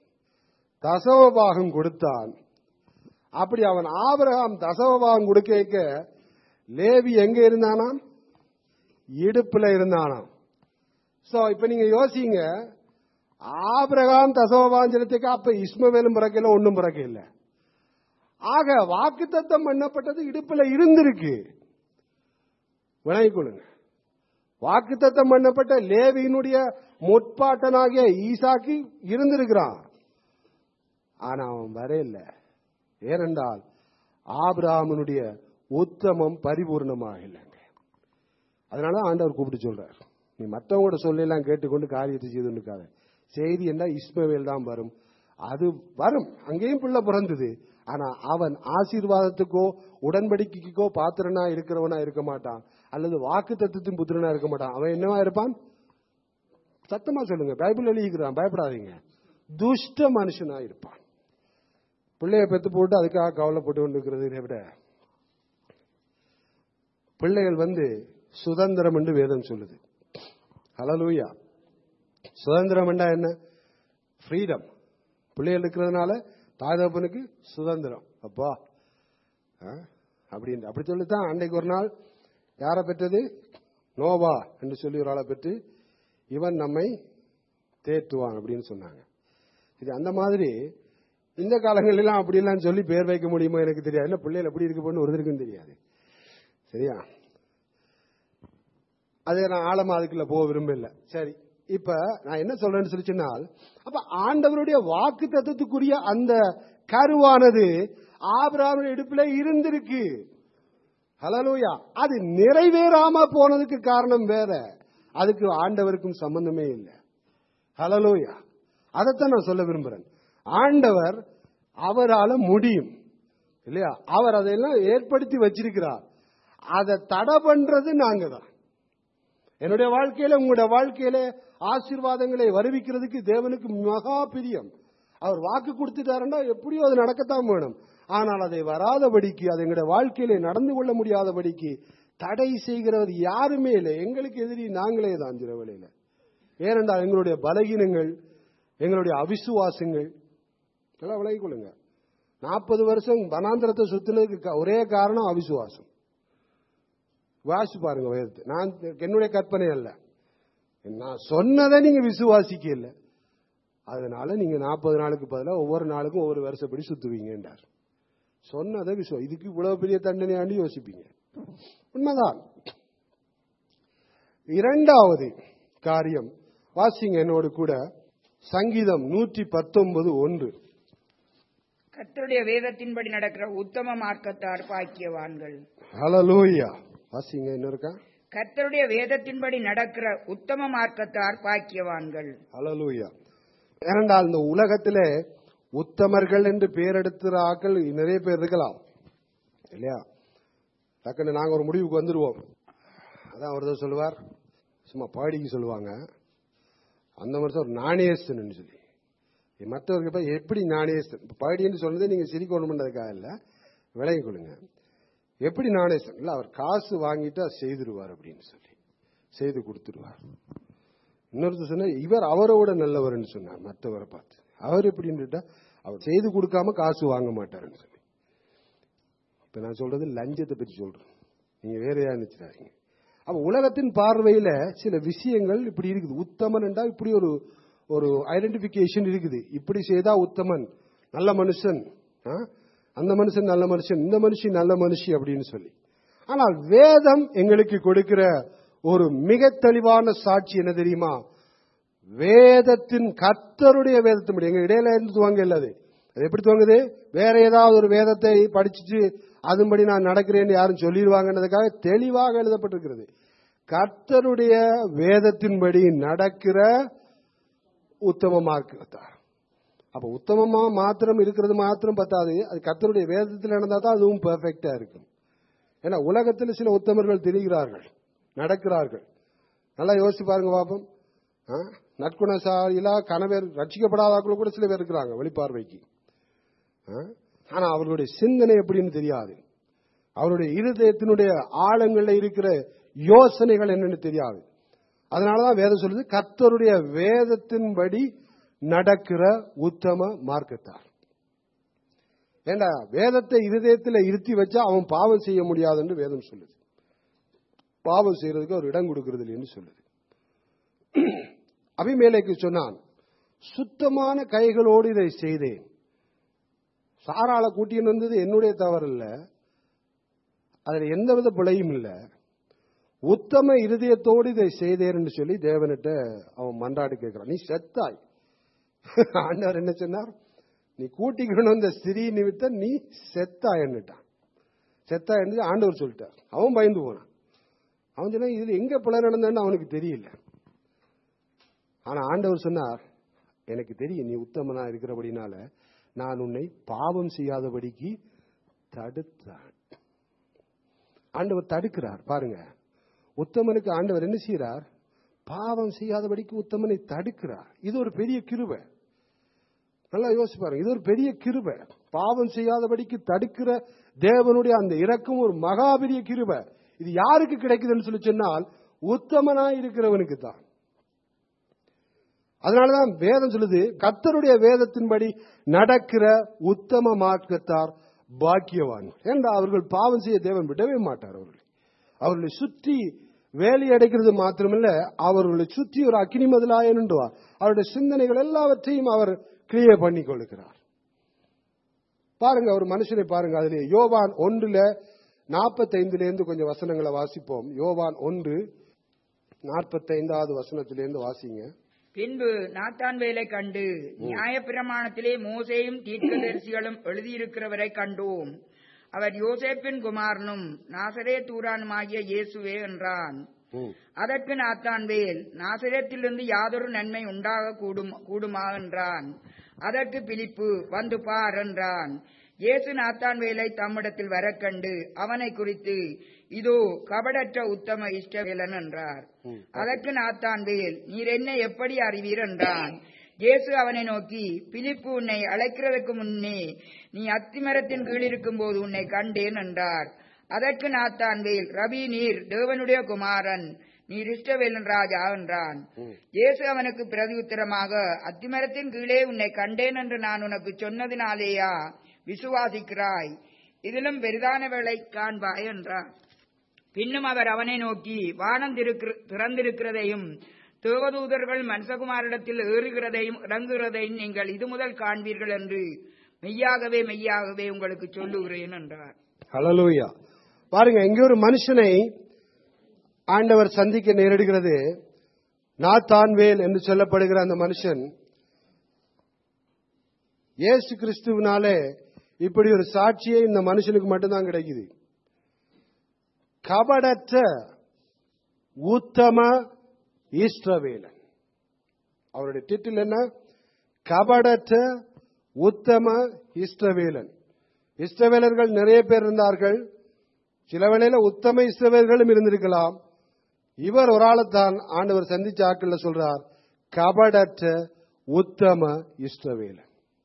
தசமபாகம் கொடுத்தான் அப்படி அவன் ஆபிரகாம் தசமபாகம் கொடுக்க லேவி எங்க இருந்தானாம் இடுப்புல இருந்தானாம் சோ இப்ப நீங்க யோசிங்க ஆபிரகாம் தசமபாகம் செலுத்திக்க அப்ப இஸ்மவேலும் பிறக்கல ஒன்னும் பிறக்க இல்ல ஆக வாக்குத்தத்தம் பண்ணப்பட்டது இடுப்புல இருந்திருக்கு விளங்கிக் கொள்ளுங்க வாக்குத்தத்தம் பண்ணப்பட்ட லேவியினுடைய முற்பாட்டனாகிய ஈசாக்கு இருந்திருக்கிறான் ஆனா அவன் வரையில ஏனென்றால் ஆபிரகாமனுடைய உத்தமம் பரிபூர்ணமாக இல்லைங்க அதனால ஆண்டவர் கூப்பிட்டு சொல்றார் நீ மற்றவங்களோட சொல்லலாம் கேட்டுக்கொண்டு காரியத்தை செய்து இருக்காத செய்தி என்ன இஸ்மவேல் தான் வரும் அது வரும் அங்கேயும் பிள்ளை பிறந்தது ஆனா அவன் ஆசீர்வாதத்துக்கோ உடன்படிக்கைக்கோ பாத்திரனா இருக்கிறவனா இருக்க மாட்டான் அல்லது வாக்கு தத்துவத்தின் புத்திரனா இருக்க மாட்டான் அவன் என்னவா இருப்பான் சத்தமா சொல்லுங்க பைபிள் எழுதிக்கிறான் பயப்படாதீங்க துஷ்ட மனுஷனா இருப்பான் பிள்ளைய பெத்து போட்டு அதுக்காக கவலைப்பட்டு கொண்டு இருக்கிறதை விட பிள்ளைகள் வந்து சுதந்திரம் என்று வேதம் சொல்லுது ஹலலூயா சுதந்திரம் என்றா என்ன ஃப்ரீடம் பிள்ளைகள் இருக்கிறதுனால தாய்தப்பனுக்கு சுதந்திரம் அப்பா ஆ? அப்படின்னு அப்படி சொல்லித்தான் அன்றைக்கு ஒரு நாள் யாரை பெற்றது நோவா என்று சொல்லி ஒரு ஆளை பெற்று இவன் நம்மை தேற்றுவான் அப்படின்னு சொன்னாங்க இது அந்த மாதிரி இந்த காலங்களெல்லாம் அப்படிலாம் சொல்லி பேர் வைக்க முடியுமோ எனக்கு தெரியாது என்ன பிள்ளைகள் எப்படி இருக்க போன்னு ஒருத்தருக்கும் தெரியாது சரியா அதே நான் ஆழமா அதுக்குள்ள போக விரும்பல சரி இப்ப நான் என்ன சொல்றேன்னு சொல்லி சொன்னால் அப்ப ஆண்டவருடைய வாக்கு தத்துவத்துக்குரிய அந்த கருவானது ஆபிரகாமுடைய இடுப்புல இருந்திருக்கு ஹலலூயா அது நிறைவேறாம போனதுக்கு காரணம் வேற அதுக்கு ஆண்டவருக்கும் சம்பந்தமே இல்லை ஹலலூயா அதைத்தான் நான் சொல்ல விரும்புறேன் ஆண்டவர் அவரால முடியும் இல்லையா அவர் அதையெல்லாம் ஏற்படுத்தி வச்சிருக்கிறார் அதை தடை பண்றது நாங்க தான் என்னுடைய வாழ்க்கையில உங்களுடைய வாழ்க்கையில ஆசீர்வாதங்களை வருவிக்கிறதுக்கு தேவனுக்கு மகா பிரியம் அவர் வாக்கு கொடுத்துட்டாருன்னா எப்படியோ அது நடக்கத்தான் வேணும் ஆனால் அதை வராதபடிக்கு அது எங்களுடைய வாழ்க்கையில நடந்து கொள்ள முடியாதபடிக்கு தடை செய்கிறவர் யாருமே இல்லை எங்களுக்கு எதிரி நாங்களே தான் திரவலையில ஏனென்றால் எங்களுடைய பலகீனங்கள் எங்களுடைய அவிசுவாசங்கள் எல்லாம் விலகிக் கொள்ளுங்க நாற்பது வருஷம் வனாந்திரத்தை சுத்தினதுக்கு க- ஒரே காரணம் அவிசுவாசம் வாசி பாருங்க வேதத்தை நான் என்னுடைய கற்பனை அல்ல நான் சொன்னதை நீங்க விசுவாசிக்க இல்ல அதனால நீங்க நாற்பது நாளுக்கு பதிலாக ஒவ்வொரு நாளுக்கும் ஒவ்வொரு வருஷப்படி சுத்துவீங்கன்றார் சொன்னதை விசுவா இதுக்கு இவ்வளவு பெரிய தண்டனையாண்டி யோசிப்பீங்க உண்மைதான் இரண்டாவது காரியம் வாசிங்க என்னோடு கூட சங்கீதம் நூற்றி பத்தொன்பது ஒன்று கர்த்தருடைய வேதத்தின்படி நடக்கிற உத்தம மார்க்கத்தார் பாக்கியவான்கள் ஹலலூயா வாசிங்க இன்னொருக்கா கர்த்தருடைய வேதத்தின்படி நடக்கிற உத்தம மார்க்கத்தார் பாக்கியவான்கள் ஹalleluya ஏனென்றால் இந்த உலகத்திலே உத்தமர்கள் என்று பேரெடுத்துற ஆட்கள் நிறைய பேர் இருக்கலாம் இல்லையா டக்குன்னு நாங்க ஒரு முடிவுக்கு வந்துருவோம் அதான் ஒருத்தர் சொல்லுவார் சும்மா பாடிக்கு சொல்லுவாங்க அந்த வருஷம் ஒரு நாணயஸ்தன் சொல்லி மற்றவருக்கு போய் எப்படி நாணயஸ்தன் இப்ப பாடின்னு சொன்னதே நீங்க சிரிக்கணும்ன்றதுக்காக இல்ல விலகிக் கொள்ளுங்க எப்படி நாணயஸ்தன் இல்ல அவர் காசு வாங்கிட்டு அதை செய்திருவார் அப்படின்னு சொல்லி செய்து கொடுத்துருவார் இன்னொருத்தர் சொன்னா இவர் அவரோட நல்லவர்னு சொன்னார் மற்றவரை பார்த்து அவர் எப்படின்னுட்டா அவர் செய்து கொடுக்காம காசு வாங்க மாட்டாருன்னு சொல்லி இப்ப நான் சொல்றது லஞ்சத்தை பற்றி சொல்றேன் நீங்க வேறையா நினைச்சிடாதீங்க அப்ப உலகத்தின் பார்வையில சில விஷயங்கள் இப்படி இருக்குது உத்தமன் என்றா இப்படி ஒரு ஒரு ஐடென்டிபிகேஷன் இருக்குது இப்படி செய்தா உத்தமன் நல்ல மனுஷன் ஆ? அந்த மனுஷன் நல்ல மனுஷன் இந்த மனுஷி நல்ல மனுஷி அப்படின்னு சொல்லி ஆனால் வேதம் எங்களுக்கு கொடுக்கிற ஒரு மிக தெளிவான சாட்சி என்ன தெரியுமா வேதத்தின் கர்த்தருடைய வேதத்தின்படி எங்க இடையில இருந்து துவங்க இல்ல அது அது எப்படி துவங்குது வேற ஏதாவது ஒரு வேதத்தை படிச்சுட்டு அதன்படி நான் நடக்கிறேன்னு யாரும் சொல்லிடுவாங்கன்றதுக்காக தெளிவாக எழுதப்பட்டிருக்கிறது கர்த்தருடைய வேதத்தின்படி நடக்கிற உத்தம மார்க்கத்தார் அப்ப உத்தமமா மாத்திரம் இருக்கிறது மாத்திரம் பத்தாது அது கர்த்தருடைய வேதத்தில் நடந்தா தான் அதுவும் பெர்ஃபெக்டா இருக்கும் ஏன்னா உலகத்தில் சில உத்தமர்கள் திரிகிறார்கள் நடக்கிறார்கள் நல்லா யோசிச்சு பாருங்க பாப்போம் ஆ? நற்குணசாலிகளா கணவர் ரட்சிக்கப்படாதாக்கள் கூட சில பேர் இருக்கிறாங்க வெளிப்பார்வைக்கு ஆ? ஆனா அவர்களுடைய சிந்தனை எப்படின்னு தெரியாது அவருடைய இருதயத்தினுடைய ஆழங்கள்ல இருக்கிற யோசனைகள் என்னன்னு தெரியாது அதனாலதான் வேதம் சொல்லுது கர்த்தருடைய வேதத்தின்படி நடக்கிற உத்தம மார்க்கத்தார் ஏண்டா வேதத்தை இருதயத்தில் இருத்தி வச்சா அவன் பாவம் செய்ய முடியாது என்று வேதம் சொல்லுது பாவம் செய்யறதுக்கு ஒரு இடம் கொடுக்கிறது இல்லைன்னு சொல்லுது அபிமேலைக்கு சொன்னான் சுத்தமான கைகளோடு இதை செய்தேன் சாராள கூட்டின்னு வந்தது என்னுடைய தவறு இல்ல அதுல எந்தவித பிழையும் இல்ல உத்தம இருதயத்தோடு இதை செய்தேன்னு சொல்லி தேவனிட்ட அவன் மன்றாடி கேட்கிறான் நீ செத்தாய் ஆண்டவர் என்ன சொன்னார் நீ கூட்டிக்கணும் இந்த ஸ்திரீ நிமித்தம் நீ செத்தாயன்னுட்டான் செத்தாயன்னு ஆண்டவர் சொல்லிட்டார் அவன் பயந்து போனான் அவன் சொன்னா இதுல எங்க பிழை நடந்தன்னு அவனுக்கு தெரியல ஆனா ஆண்டவர் சொன்னார் எனக்கு தெரியும் நீ உத்தமனா இருக்கிறபடினால நான் உன்னை பாவம் செய்யாதபடிக்கு தடுத்தான் ஆண்டவர் தடுக்கிறார் பாருங்க உத்தமனுக்கு ஆண்டவர் என்ன செய்யறார் பாவம் செய்யாதபடிக்கு உத்தமனை தடுக்கிறார் இது ஒரு பெரிய கிருபை நல்லா யோசிச்சு பாருங்க இது ஒரு பெரிய கிருபை பாவம் செய்யாதபடிக்கு தடுக்கிற தேவனுடைய அந்த இரக்கம் ஒரு மகா பெரிய கிருபை இது யாருக்கு கிடைக்குதுன்னு சொல்லி சொன்னால் உத்தமனா இருக்கிறவனுக்கு தான் அதனாலதான் வேதம் சொல்லுது கர்த்தருடைய வேதத்தின்படி நடக்கிற உத்தம மார்க்கத்தார் பாக்கியவான் ஏண்டா அவர்கள் பாவம் செய்ய தேவன் விடவே மாட்டார் அவர்கள் அவர்களை சுற்றி வேலி அடைக்கிறது மாத்திரமல்ல அவர்களை சுற்றி ஒரு அக்னி மதிலாயன்றுவார் அவருடைய சிந்தனைகள் எல்லாவற்றையும் அவர் கிளியர் பண்ணி கொள்கிறார் பாருங்க ஒரு மனுஷனை பாருங்க அதுல யோவான் ஒன்றுல நாற்பத்தைந்துல இருந்து கொஞ்சம் வசனங்களை வாசிப்போம் யோவான் ஒன்று நாற்பத்தைந்தாவது வசனத்திலிருந்து வாசிங்க பின்பு நாத்தான் வேலை கண்டு நியாயப்பிரமாணத்திலே மோசேயும் தீர்க்கதரிசிகளும் எழுதியிருக்கிறவரை கண்டோம் அவர் யோசேப்பின் குமாரனும் நாசரே தூரானுமாகிய இயேசுவே என்றான் ம். அதற்கு நாத்தான்வேல் நாசரேத்திலிருந்து யாதொரு நன்மை உண்டாக கூடும் கூடுமா என்றான் அதற்கு பிலிப்பு வந்து பார் என்றான் இயேசு நாத்தான்வேலை தம்மிடத்தில் வரக் கண்டு அவனை குறித்து இதோ கபடற்ற உத்தம இஷ்டவேலன் என்றார் அதற்கு நாத்தான்வேல் நீர் என்னை எப்படி அறிவீர் என்றான் இயேசு அவனை நோக்கி பிலிப்பு உன்னை அழைக்கிறதுக்கு முன்னே நீ அத்திமரத்தின் கீழ் இருக்கும்போது உன்னை கண்டேன் என்றார் அதற்கு நாத்தான்வேல் ரவி நீர் தேவனுடைய குமாரன் நீர் இஷ்டவேலன் ராஜா என்றான் இயேசு அவனுக்கு பிரதியுத்தரமாக அத்திமரத்தின் கீழே உன்னை கண்டேன் என்று நான் உனக்கு சொன்னதினாலேயா விசுவாசிக்கிறாய் இதிலும் பெரிதானவளை காண்பாய் என்றார் பின்னும் அவர் அவனை நோக்கி வானம் திருக்கு- திறந்திருக்கிறதையும் தேவதூதர்கள் மனுஷகுமாரிடத்தில் ஏறுகிறதையும் இறங்குகிறதையும் நீங்கள் இது முதல் காண்பீர்கள் என்று மெய்யாகவே மெய்யாகவே உங்களுக்கு சொல்லுகிறேன் என்றார் ஹalleluya பாருங்க இங்க ஒரு மனுஷனை ஆண்டவர் சந்திக்க நேரிடுகிறது நாத்தான்வேல் என்று சொல்லப்படுகிற அந்த மனுஷன் இயேசு கிறிஸ்துவினாலே இப்படி ஒரு சாட்சியே இந்த மனுஷனுக்கு மட்டும்தான் கிடைக்குது கபடற்ற உத்தம ஈஸ்வரவேலன் அவருடைய டிட்டில் என்ன கபடற்ற உத்தம இஷ்டவேலன் இஷ்டவேலர்கள் நிறைய பேர் இருந்தார்கள் சில வேளையில உத்தம இஷ்டவேலர்களும் இருந்திருக்கலாம் இவர் ஒரு ஆளைத்தான் ஆண்டவர் சந்திச்ச ஆக்கள்ல சொல்றார் கபடற்ற உத்தம இஷ்டவேலன்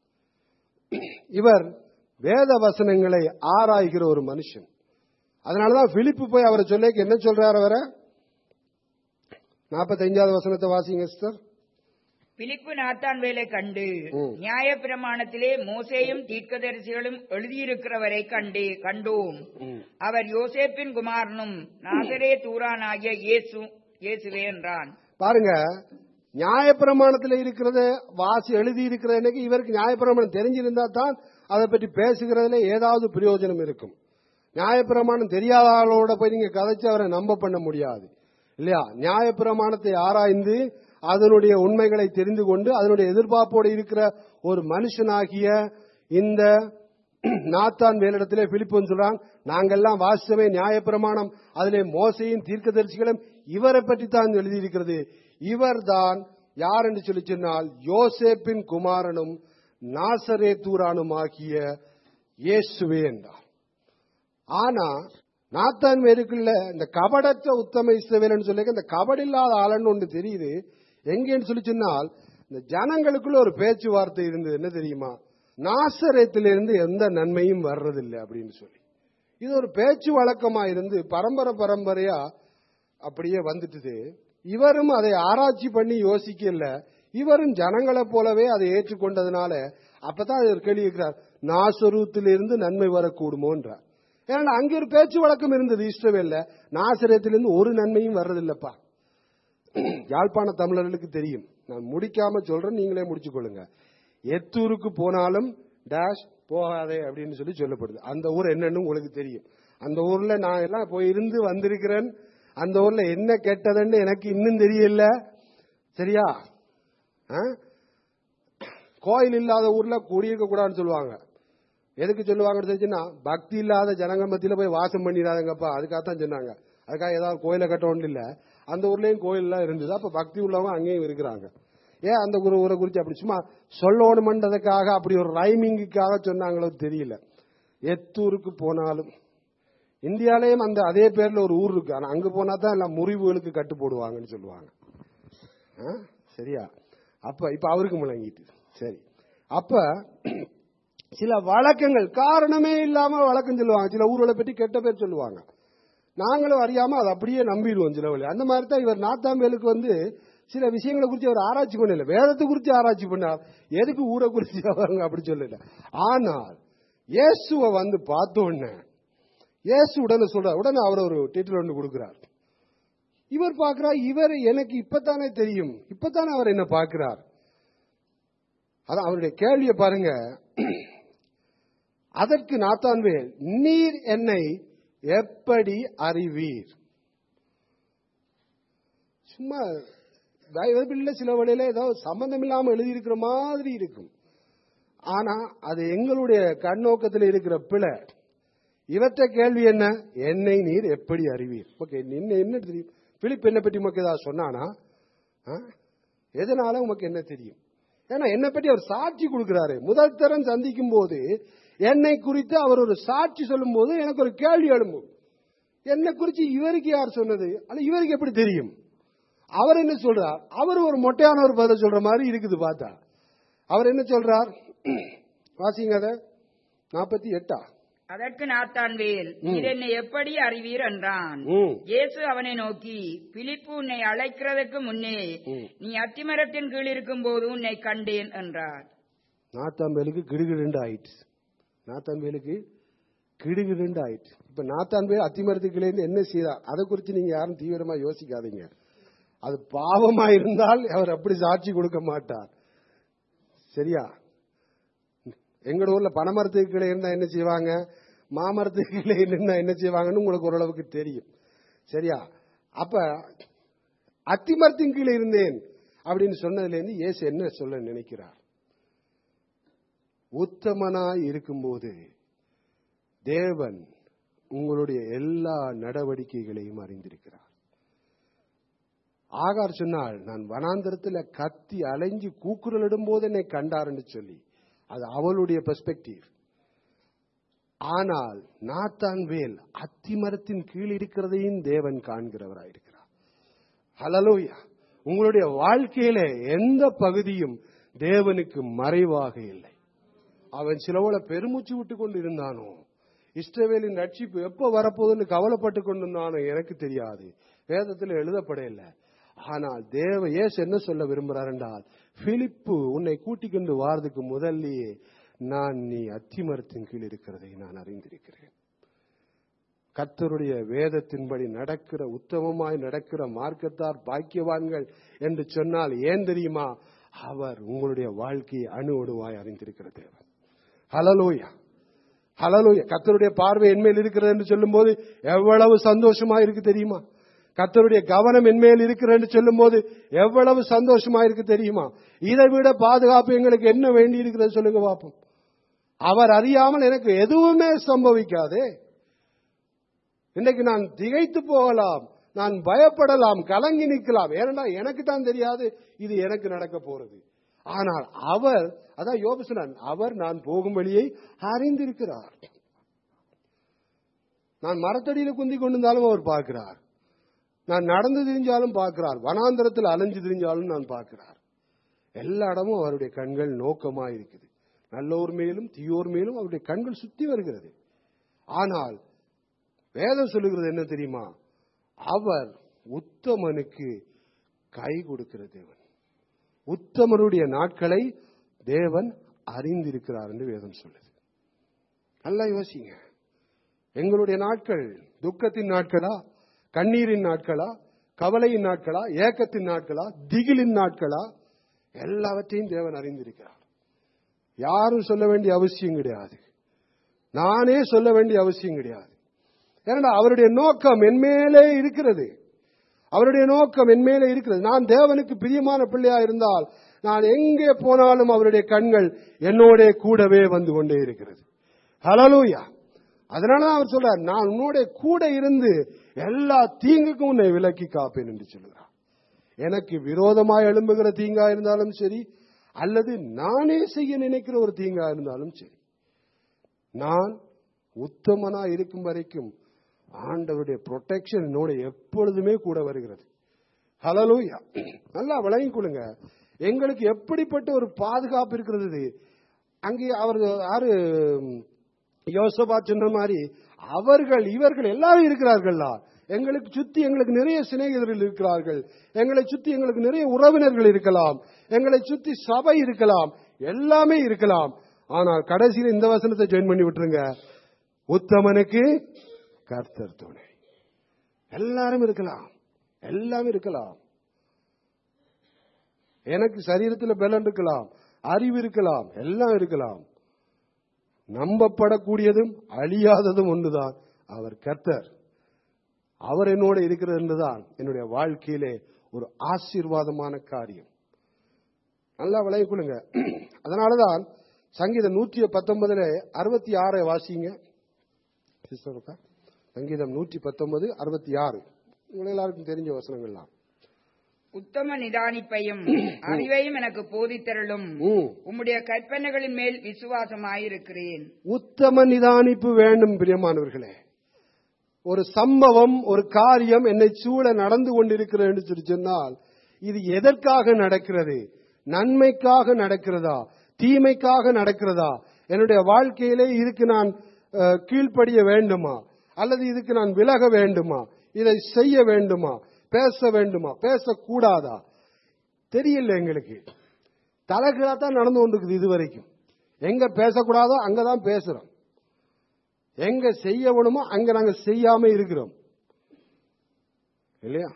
இவர் வேத வசனங்களை ஆராய்கிற ஒரு மனுஷன் அதனாலதான் பிலிப்பு போய் அவரை சொல்லிக்கு என்ன சொல்றார் அவரை நாற்பத்தைந்தாவது வசனத்தை வாசிங்க சிஸ்டர் பிலிப்பு நாத்தான் வேலை கண்டு ம். நியாய பிரமாணத்திலே மோசேயும் தீர்க்கதரிசிகளும் எழுதியிருக்கிறவரை கண்டு கண்டோம் ம். அவர் யோசேப்பின் குமாரனும் நாசரே தூரானாகிய இயேசு இயேசுவே என்றான் பாருங்க நியாயப்பிரமாணத்தில் இருக்கிறத வாசி எழுதி இருக்கிற இவருக்கு நியாயப்பிரமாணம் தெரிஞ்சிருந்தா தான் அதை பற்றி பேசுகிறதுல ஏதாவது பிரயோஜனம் இருக்கும் நியாயப்பிரமாணம் தெரியாத ஆளோட போய் நீங்க கதைச்சு அவரை நம்ப பண்ண முடியாது இல்லையா நியாயப்பிரமாணத்தை ஆராய்ந்து அதனுடைய உண்மைகளை தெரிந்து கொண்டு அதனுடைய எதிர்பார்ப்போடு இருக்கிற ஒரு மனுஷனாகிய இந்த நாத்தான் வேலிடத்திலே பிலிப்புன்னு சொல்றான் நாங்கெல்லாம் வாசித்தவே நியாயப்பிரமாணம் அதிலே மோசையும் தீர்க்கதரிசிகளும் இவரை பற்றி தான் எழுதியிருக்கிறது இவர்தான் யார் என்று சொல்லி சொன்னால் யோசேப்பின் குமாரனும் நாசரேத்தூரானுமாகிய இயேசுவே என்றார் ஆனா நாத்தான் வேருக்குள்ள இந்த கபடற்ற உத்தம இஸ்ரவேலன்னு சொல்லி இந்த கபடில்லாத ஆளன்னு ஒன்று தெரியுது எங்கேன்னு சொல்லி சொன்னால் இந்த ஜனங்களுக்குள்ள ஒரு பேச்சுவார்த்தை இருந்தது என்ன தெரியுமா நாசரேத்திலிருந்து எந்த நன்மையும் வர்றதில்லை அப்படின்னு சொல்லி இது ஒரு பேச்சு வழக்கமா இருந்து பரம்பரை பரம்பரையா அப்படியே வந்துட்டுது இவரும் அதை ஆராய்ச்சி பண்ணி யோசிக்கல இவரும் ஜனங்களைப் போலவே அதை ஏற்றுக்கொண்டதுனால அப்பதான் இவர் கேள்வி கேட்கிறார் நாசரூத்திலிருந்து நன்மை வரக்கூடுமோன்றார் ஏன்னா அங்க ஒரு பேச்சு வழக்கம் இருந்தது இஸ்ரவேல்ல நாசரத்திலிருந்து ஒரு நன்மையும் வர்றதில்லப்பா யாழ்ப்பாண தமிழர்களுக்கு தெரியும் நான் முடிக்காம சொல்றேன் நீங்களே முடிச்சுக் கொள்ளுங்க எத்தூருக்கு போனாலும் டேஷ் போகாதே அப்படின்னு சொல்லி சொல்லப்படுது அந்த ஊர் என்னன்னு உங்களுக்கு தெரியும் அந்த ஊர்ல நான் எல்லாம் போய் இருந்து வந்திருக்கிறேன் அந்த ஊர்ல என்ன கெட்டதுன்னு எனக்கு இன்னும் தெரியல சரியா ஆ? கோயில் இல்லாத ஊர்ல குடியிருக்க கூடாதுன்னு சொல்லுவாங்க எதுக்கு சொல்லுவாங்கன்னு தெரிஞ்சுன்னா பக்தி இல்லாத ஜனங்க மத்தியில போய் வாசம் பண்ணிடாதங்கப்பா அதுக்காகத்தான் சொன்னாங்க அதுக்காக ஏதாவது கோயிலை கட்டணும் இல்ல அந்த ஊர்லயும் கோயில்லாம் இருந்தது அப்ப பக்தி உள்ளவங்க அங்கேயும் இருக்கிறாங்க ஏன் அந்த ஒரு ஊரை குறித்து அப்படி சும்மா சொல்லணுமன்றதுக்காக அப்படி ஒரு ரைமிங்குக்காக சொன்னாங்களோ தெரியல எத்தூருக்கு போனாலும் இந்தியாலயும் அந்த அதே பேர்ல ஒரு ஊர் இருக்கு ஆனா அங்க போனா தான் எல்லாம் முறிவுகளுக்கு கட்டு போடுவாங்கன்னு சொல்லுவாங்க ஆ? சரியா அப்ப இப்ப அவருக்கு முழங்கிட்டு சரி அப்ப சில வழக்கங்கள் காரணமே இல்லாம வழக்கம் சொல்லுவாங்க சில ஊர்களை பற்றி கெட்ட பேர் சொல்லுவாங்க நாங்களும் அறியாம அதை அப்படியே நம்பிடுவோம் சில வழி அந்த மாதிரி தான் இவர் நாத்தாம்பேலுக்கு வந்து சில விஷயங்களை குறித்து அவர் ஆராய்ச்சி பண்ணல வேதத்தை குறித்து ஆராய்ச்சி பண்ணார் எதுக்கு ஊரை குறித்து அவங்க அப்படி சொல்லல ஆனால் இயேசுவை வந்து பார்த்த உடனே இயேசு உடனே சொல்றார் உடனே அவர் ஒரு டீட்டர் ஒன்று கொடுக்கிறார் இவர் பார்க்கிறார் இவர் எனக்கு இப்பத்தானே தெரியும் இப்பத்தானே அவர் என்ன பார்க்கிறார் அதான் அவருடைய கேள்வியை பாருங்க அதற்கு நாத்தான்வேல் நீர் என்னை எப்படி அறிவீர் சும்மா பைபிள்ல சில வழியில ஏதோ சம்பந்தம் இல்லாம எழுதியிருக்கிற மாதிரி இருக்கும் ஆனா அது எங்களுடைய கண்ணோக்கத்தில் இருக்கிற பிழை இவற்ற கேள்வி என்ன என்னை நீர் எப்படி அறிவீர் ஓகே என்ன என்ன தெரியும் பிலிப் என்னை பற்றி உமக்கு ஏதாவது சொன்னானா ஆ? எதனால உமக்கு என்ன தெரியும் ஏன்னா என்னை பற்றி அவர் சாட்சி கொடுக்கிறாரு முதல் தரம் சந்திக்கும் போது என்னை குறித்து அவர் ஒரு சாட்சி சொல்லும் போது எனக்கு ஒரு கேள்வி எழும்பும் என்னை குறித்து இவருக்கு யார் சொன்னது ஆனா இவருக்கு எப்படி தெரியும் அவர் என்ன சொல்றார் அவர் ஒரு மொட்டையான ஒரு பதில் சொல்ற மாதிரி இருக்குது பார்த்தா அவர் என்ன சொல்றார் வாசிங்க அதை நாற்பத்தி எட்டா அதற்கு நாத்தான்வேல் நீர் என்னை எப்படி அறிவீர் என்றான் ம் இயேசு அவனை நோக்கி பிலிப்பு உன்னை அழைக்கிறதுக்கு முன்னே ம். நீ அத்திமரத்தின் கீழ் இருக்கும்போது உன்னை கண்டேன் என்றார் நாத்தாம்பேலுக்கு கிடுகிடுண்டு ஆயிடுச்சு நாத்தாம்பேலுக்கு கிடுகிடுண்டு ஆயிடுச்சு இப்ப நாத்தாம்பேல் அத்திமரத்துக்குள்ளேருந்து என்ன செய்தார் அதை குறித்து நீங்க யாரும் தீவிரமா யோசிக்காதீங்க அது பாவமா இருந்தால் அவர் அப்படி சாட்சி கொடுக்க மாட்டார் சரியா எங்கட ஊர்ல பனைமரத்துக்கு கீழே இருந்தா என்ன செய்வாங்க மாமரத்துக்கு கீழே நின்னா என்ன செய்வாங்கன்னு உங்களுக்கு ஓரளவுக்கு தெரியும் சரியா அப்ப அத்திமரத்தின் கீழே இருந்தேன் அப்படின்னு சொன்னதுல இருந்து இயேசு என்ன சொல்ல நினைக்கிறார் உத்தமனாய் இருக்கும்போது தேவன் உங்களுடைய எல்லா நடவடிக்கைகளையும் அறிந்திருக்கிறார் ஆகார் சொன்னால் நான் வனாந்தரத்துல கத்தி அலைஞ்சு கூக்குரலிடும் போது என்னை கண்டார் என்று சொல்லி அது அவளுடைய பெர்ஸ்பெக்டிவ் ஆனால் நாத்தான் வேல் அத்திமரத்தின் கீழ் இருக்கிறதையும் தேவன் காண்கிறவராயிருக்கிறார் ஹலலூயா உங்களுடைய வாழ்க்கையில எந்த பகுதியும் தேவனுக்கு மறைவாக இல்லை அவன் சிலவோல பெருமூச்சு விட்டு கொண்டு இருந்தானோ இஸ்ரவேலின் ரட்சிப்பு எப்ப வரப்போகுதுன்னு கவலைப்பட்டு கொண்டிருந்தானோ எனக்கு தெரியாது வேதத்தில் எழுதப்படவில்லை ஆனால் தேவ இயேசு என்ன சொல்ல விரும்புகிறார் என்றால் பிலிப்பு உன்னை கூட்டிக் கொண்டு வாரதுக்கு முதல்லயே நான் நீ அத்திமரத்தின் கீழ் இருக்கிறதை நான் அறிந்திருக்கிறேன் கர்த்தருடைய வேதத்தின்படி நடக்கிற உத்தமமாய் நடக்கிற மார்க்கத்தார் பாக்கியவான்கள் என்று சொன்னால் ஏன் தெரியுமா அவர் உங்களுடைய வாழ்க்கையை அணுவடுவாய் அறிந்திருக்கிற தேவன் ஹலலோயா ஹலலோயா கர்த்தருடைய பார்வை என்மேல் இருக்கிறது என்று சொல்லும்போது எவ்வளவு சந்தோஷமா இருக்கு தெரியுமா கர்த்தருடைய கவனம் என்மேல் இருக்கிறது என்று சொல்லும்போது எவ்வளவு சந்தோஷமா இருக்கு தெரியுமா இதை விட பாதுகாப்பு எங்களுக்கு என்ன வேண்டி இருக்கிறது சொல்லுங்க பாப்போம் அவர் அறியாமல் எனக்கு எதுவுமே சம்பவிக்காதே இன்னைக்கு நான் திகைத்து போகலாம் நான் பயப்படலாம் கலங்கி நிற்கலாம் ஏனென்றா எனக்கு தான் தெரியாது இது எனக்கு நடக்க போறது ஆனால் அவர் அதான் யோபு சொன்னான் அவர் நான் போகும் வழியை அறிந்திருக்கிறார் நான் மரத்தடியில குந்தி கொண்டிருந்தாலும் அவர் பார்க்கிறார் நான் நடந்து திரிஞ்சாலும் பார்க்கிறார் வனாந்தரத்தில் அலைஞ்சு திரிஞ்சாலும் நான் பார்க்கிறார் எல்லா இடமும் அவருடைய கண்கள் நோக்கமா இருக்குது நல்லோர் மேலும் தீயோர் மேலும் அவருடைய கண்கள் சுத்தி வருகிறது ஆனால் வேதம் சொல்லுகிறது என்ன தெரியுமா அவர் உத்தமனுக்கு கை கொடுக்கிற தேவன் உத்தமருடைய நாட்களை தேவன் அறிந்திருக்கிறார் என்று வேதம் சொல்லுது நல்லா யோசிங்க எங்களுடைய நாட்கள் துக்கத்தின் நாட்களா கண்ணீரின் நாட்களா கவலையின் நாட்களா ஏக்கத்தின் நாட்களா திகிலின் நாட்களா எல்லாவற்றையும் தேவன் அறிந்திருக்கிறார் யாரும் சொல்ல வேண்டிய அவசியம் கிடையாது நானே சொல்ல வேண்டிய அவசியம் கிடையாது ஏன்னா அவருடைய நோக்கம் என்மேலே இருக்கிறது அவருடைய நோக்கம் என்மேலே இருக்கிறது நான் தேவனுக்கு பிரியமான பிள்ளையா இருந்தால் நான் எங்கே போனாலும் அவருடைய கண்கள் என்னோட கூடவே வந்து கொண்டே இருக்கிறது ஹலலூயா அதனாலதான் அவர் சொல்றார் நான் உன்னோட கூட இருந்து எல்லா தீங்குக்கும் உன்னை விலக்கி காப்பேன் என்று சொல்லுகிறார் எனக்கு விரோதமாய் எழும்புகிற தீங்கா இருந்தாலும் சரி அல்லது நானே செய்ய நினைக்கிற ஒரு தீங்கா இருந்தாலும் சரி நான் உத்தமனா இருக்கும் வரைக்கும் ஆண்டவருடைய ப்ரொடெக்ஷன் என்னோட எப்பொழுதுமே கூட வருகிறது ஹலலூயா நல்லா விளங்கிக் கொள்ளுங்க எங்களுக்கு எப்படிப்பட்ட ஒரு பாதுகாப்பு இருக்கிறது அங்கே அவர் யாரு யோசபா சொன்ன மாதிரி அவர்கள் இவர்கள் எல்லாரும் இருக்கிறார்கள்ல எங்களுக்கு சுத்தி எங்களுக்கு நிறைய சிநேகிதர்கள் இருக்கிறார்கள் எங்களை சுத்தி எங்களுக்கு நிறைய உறவினர்கள் இருக்கலாம் எங்களை சுத்தி சபை இருக்கலாம் எல்லாமே இருக்கலாம் ஆனால் கடைசியில் இந்த வசனத்தை ஜாயின் பண்ணி விட்டுருங்க உத்தமனுக்கு கர்த்தர் துணை எல்லாரும் இருக்கலாம் எல்லாமே இருக்கலாம் எனக்கு சரீரத்தில் பலன் இருக்கலாம் அறிவு இருக்கலாம் எல்லாம் இருக்கலாம் நம்பப்படக்கூடியதும் அழியாததும் ஒன்றுதான் அவர் கர்த்தர் அவர் என்னோட இருக்கிறது என்றுதான் என்னுடைய வாழ்க்கையிலே ஒரு ஆசீர்வாதமான காரியம் நல்லா விளைய கொள்ளுங்க அதனாலதான் சங்கீதம் நூற்றி பத்தொன்பதுல அறுபத்தி ஆறை வாசிங்க சிஸ்டர் அக்கா. சங்கீதம் நூற்றி பத்தொன்பது அறுபத்தி ஆறு உங்க எல்லாருக்கும் தெரிஞ்ச வசனங்கள்லாம் உத்தம நிதானிப்பையும் அறிவையும் எனக்கு போதித்தருளும் ம். உம்முடைய கற்பனைகளின் மேல் விசுவாசமாயிருக்கிறேன் உத்தம நிதானிப்பு வேண்டும் பிரியமானவர்களே ஒரு சம்பவம் ஒரு காரியம் என்னை சூழ நடந்து கொண்டிருக்கிறது என்று சொல்லி சொன்னால் இது எதற்காக நடக்கிறது நன்மைக்காக நடக்கிறதா தீமைக்காக நடக்கிறதா என்னுடைய வாழ்க்கையிலே இதுக்கு நான் அஹ், கீழ்ப்படிய வேண்டுமா அல்லது இதுக்கு நான் விலக வேண்டுமா இதை செய்ய வேண்டுமா பேச வேண்டுமா பேசக்கூடாதா தெரியல எங்களுக்கு தலைகீழா தான் நடந்து கொண்டிருக்குது இது வரைக்கும் எங்க பேசக்கூடாதோ அங்கதான் பேசுறோம் எங்க செய்ய வேணுமோ அங்க நாங்க செய்யாம இருக்கிறோம் இல்லையா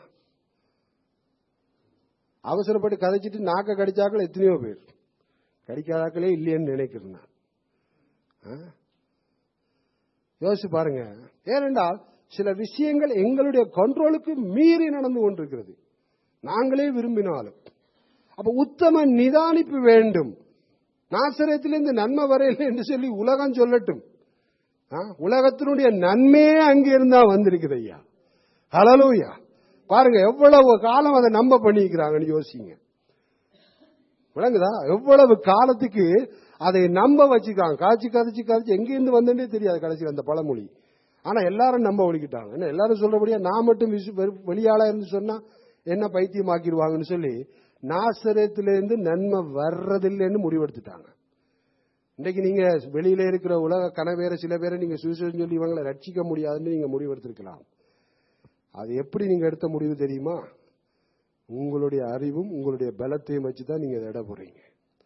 அவசரப்பட்டு கதைச்சிட்டு நாக்க கடிச்சாக்கள் எத்தனையோ பேர் கடிக்காதாக்களே இல்லையேன்னு நினைக்கிறேன் நான் ஆ? யோசிச்சு பாருங்க ஏனென்றால் சில விஷயங்கள் எங்களுடைய கண்ட்ரோலுக்கு மீறி நடந்து கொண்டிருக்கிறது நாங்களே விரும்பினாலும் அப்ப உத்தம நிதானிப்பு வேண்டும் நாசரத்திலிருந்து நன்மை வரையில என்று சொல்லி உலகம் சொல்லட்டும் ஆ, உலகத்தினுடைய நன்மையே அங்கே இருந்தா வந்திருக்குது ஐயா ஹலலூயா பாருங்க எவ்வளவு காலம் அதை நம்ப பண்ணிக்கிறாங்கன்னு யோசிங்க விளங்குதா எவ்வளவு காலத்துக்கு அதை நம்ப வச்சுக்காங்க காய்ச்சி கதைச்சு கதைச்சு எங்கேருந்து வந்தேன்னே தெரியாது கடைசியில் அந்த பழமொழி ஆனா எல்லாரும் நம்ப ஒழிக்கிட்டாங்க என்ன எல்லாரும் சொல்றபடியா நான் மட்டும் விசு- வெறு- வெளியாளா இருந்து சொன்னா என்ன பைத்தியமாக்கிடுவாங்கன்னு சொல்லி நாசரத்திலிருந்து நன்மை வர்றதில்லைன்னு முடிவெடுத்துட்டாங்க இன்னைக்கு நீங்க வெளியில இருக்கிற உலக கனவேற சில பேரை நீங்க சுவிசேஷம் சொல்லி இவங்களை ரட்சிக்க முடியாதுன்னு நீங்க முடிவெடுத்திருக்கலாம் அது எப்படி நீங்க எடுத்த முடிவு தெரியுமா உங்களுடைய அறிவும் உங்களுடைய பலத்தையும் வச்சு தான் நீங்க இதை இட போறீங்க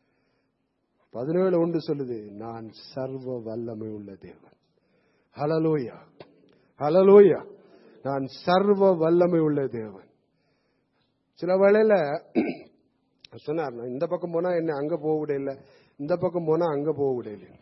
பதினேழு ஒன்று சொல்லுது நான் சர்வ வல்லமை உள்ள தேவன் ஹலலோயா ஹலலோயா நான் சர்வ வல்லமை உள்ள தேவன் சில வேளையில சொன்னார் நான் இந்த பக்கம் போனா என்ன அங்க போக விடையில இந்த பக்கம் போனா அங்க போக விடையில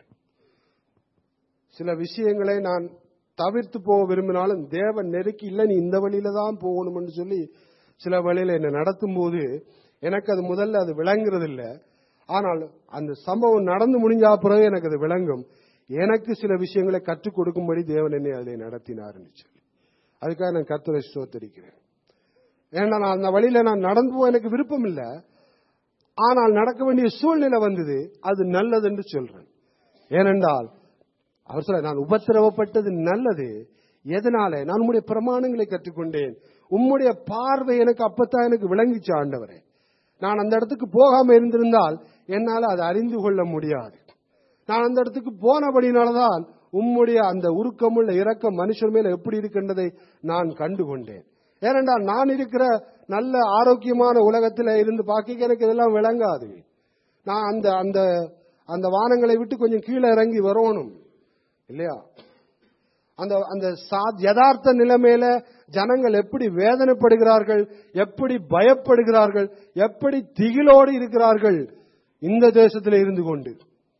சில விஷயங்களை நான் தவிர்த்து போக விரும்பினாலும் தேவன் நெருக்கி இல்ல நீ இந்த வழியில தான் போகணும்னு சொல்லி சில வழியில என்னை நடத்தும் போது எனக்கு அது முதல்ல அது விளங்குறது இல்ல ஆனால் அந்த சம்பவம் நடந்து முடிஞ்சா பிறகு எனக்கு அது விளங்கும் எனக்கு சில விஷயங்களை கற்றுக் கொடுக்கும்படி தேவன் என்னை அதில் நடத்தினார்னு சொல்லி அதுக்காக நான் கர்த்தரை சோத்தரிக்கிறேன் ஏன்னா நான் அந்த வழியில நான் நடந்து போக எனக்கு விருப்பம் இல்லை ஆனால் நடக்க வேண்டிய சூழ்நிலை வந்தது அது நல்லது என்று சொல்றேன் ஏனென்றால் அவர் சொல்ல நான் உபத்திரவப்பட்டது நல்லது எதனால நான் உம்முடைய பிரமாணங்களை கற்றுக்கொண்டேன் உம்முடைய பார்வை எனக்கு அப்பத்தான் எனக்கு விளங்கிச்சு ஆண்டவரே நான் அந்த இடத்துக்கு போகாம இருந்திருந்தால் என்னால அதை அறிந்து கொள்ள முடியாது நான் அந்த இடத்துக்கு போனபடினாலதான் உம்முடைய அந்த உருக்கமுள்ள இரக்கம் மனுஷன் மேல எப்படி இருக்கின்றதை நான் கண்டு கொண்டேன் ஏனென்றால் நான் இருக்கிற நல்ல ஆரோக்கியமான உலகத்தில் இருந்து பார்க்க எனக்கு இதெல்லாம் விளங்காது நான் அந்த அந்த அந்த வானங்களை விட்டு கொஞ்சம் கீழே இறங்கி வரணும் இல்லையா அந்த அந்த சா- யதார்த்த நிலைமையில ஜனங்கள் எப்படி வேதனைப்படுகிறார்கள் எப்படி பயப்படுகிறார்கள் எப்படி திகிலோடு இருக்கிறார்கள் இந்த தேசத்தில் இருந்து கொண்டு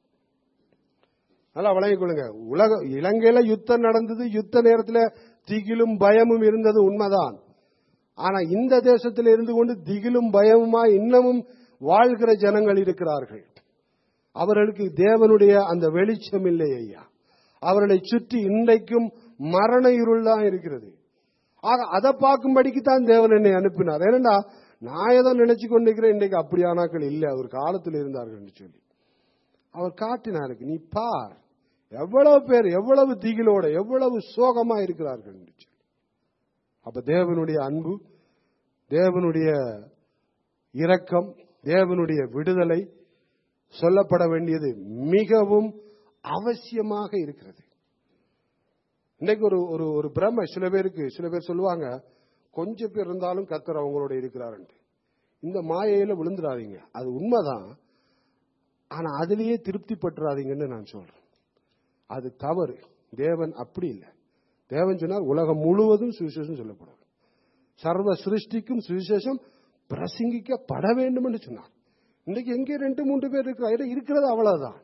நல்லா வழங்கிக் கொள்ளுங்க உலக இலங்கையில யுத்தம் நடந்தது யுத்த நேரத்துல திகிலும் பயமும் இருந்தது உண்மைதான் ஆனா இந்த தேசத்தில் இருந்து கொண்டு திகிலும் பயமுமா இன்னமும் வாழ்கிற ஜனங்கள் இருக்கிறார்கள் அவர்களுக்கு தேவனுடைய அந்த வெளிச்சம் இல்லை ஐயா அவர்களை சுற்றி இன்றைக்கும் மரண இருள் தான் இருக்கிறது ஆக அதை பார்க்கும்படிக்கு தான் தேவன் என்னை அனுப்பினார் ஏனென்றா நான் ஏதோ நினைச்சு கொண்டிருக்கிறேன் இன்றைக்கு அப்படியானாக்கள் இல்லை அவர் காலத்தில் இருந்தார்கள் என்று சொல்லி அவர் காட்டினாருக்கு நீ பார் எவ்வளவு பேர் எவ்வளவு திகிலோட எவ்வளவு சோகமா இருக்கிறார்கள் என்று சொல்லி அப்ப தேவனுடைய அன்பு தேவனுடைய இரக்கம் தேவனுடைய விடுதலை சொல்லப்பட வேண்டியது மிகவும் அவசியமாக இருக்கிறது இன்னைக்கு ஒரு ஒரு ஒரு பிரமை சில பேருக்கு சில பேர் சொல்லுவாங்க கொஞ்சம் பேர் இருந்தாலும் கத்தர் அவங்களோட இருக்கிறாருன்ட்டு இந்த மாயையில விழுந்துடாதீங்க அது உண்மைதான் ஆனா அதிலேயே திருப்தி பட்டுறாதீங்கன்னு நான் சொல்றேன் அது தவறு தேவன் அப்படி இல்லை தேவன் சொன்னார் உலகம் முழுவதும் சுவிசேஷம் சொல்லப்படும் சர்வ சிருஷ்டிக்கும் சுவிசேஷம் பிரசங்கிக்கப்பட வேண்டும் என்று சொன்னார் இன்னைக்கு எங்கே ரெண்டு மூன்று பேர் இருக்கிற இருக்கிறது அவ்வளவுதான்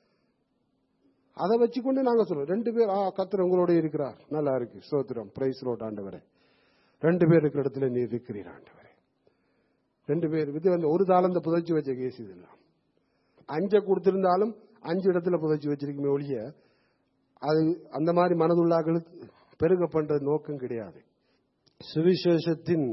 அதை வச்சுக்கொண்டு நாங்க சொல்றோம் ரெண்டு பேர் ஆ கத்தர் உங்களோட இருக்கிறார் நல்லா இருக்கு ஸ்தோத்திரம் பிரைஸ் ரோட் ஆண்டவரே ரெண்டு பேர் இருக்கிற இடத்துல நீ இருக்கிறீர் ஆண்டவரே ரெண்டு பேர் இது வந்து ஒரு தாளந்த புதைச்சி வச்ச கேஸ் இதெல்லாம் அஞ்ச கொடுத்திருந்தாலும் அஞ்சு இடத்துல புதைச்சி வச்சிருக்குமே ஒழிய அது அந்த மாதிரி மனதுள்ளாக்களுக்கு பெருக பண்ற நோக்கம் கிடையாது சுவிசேஷத்தின்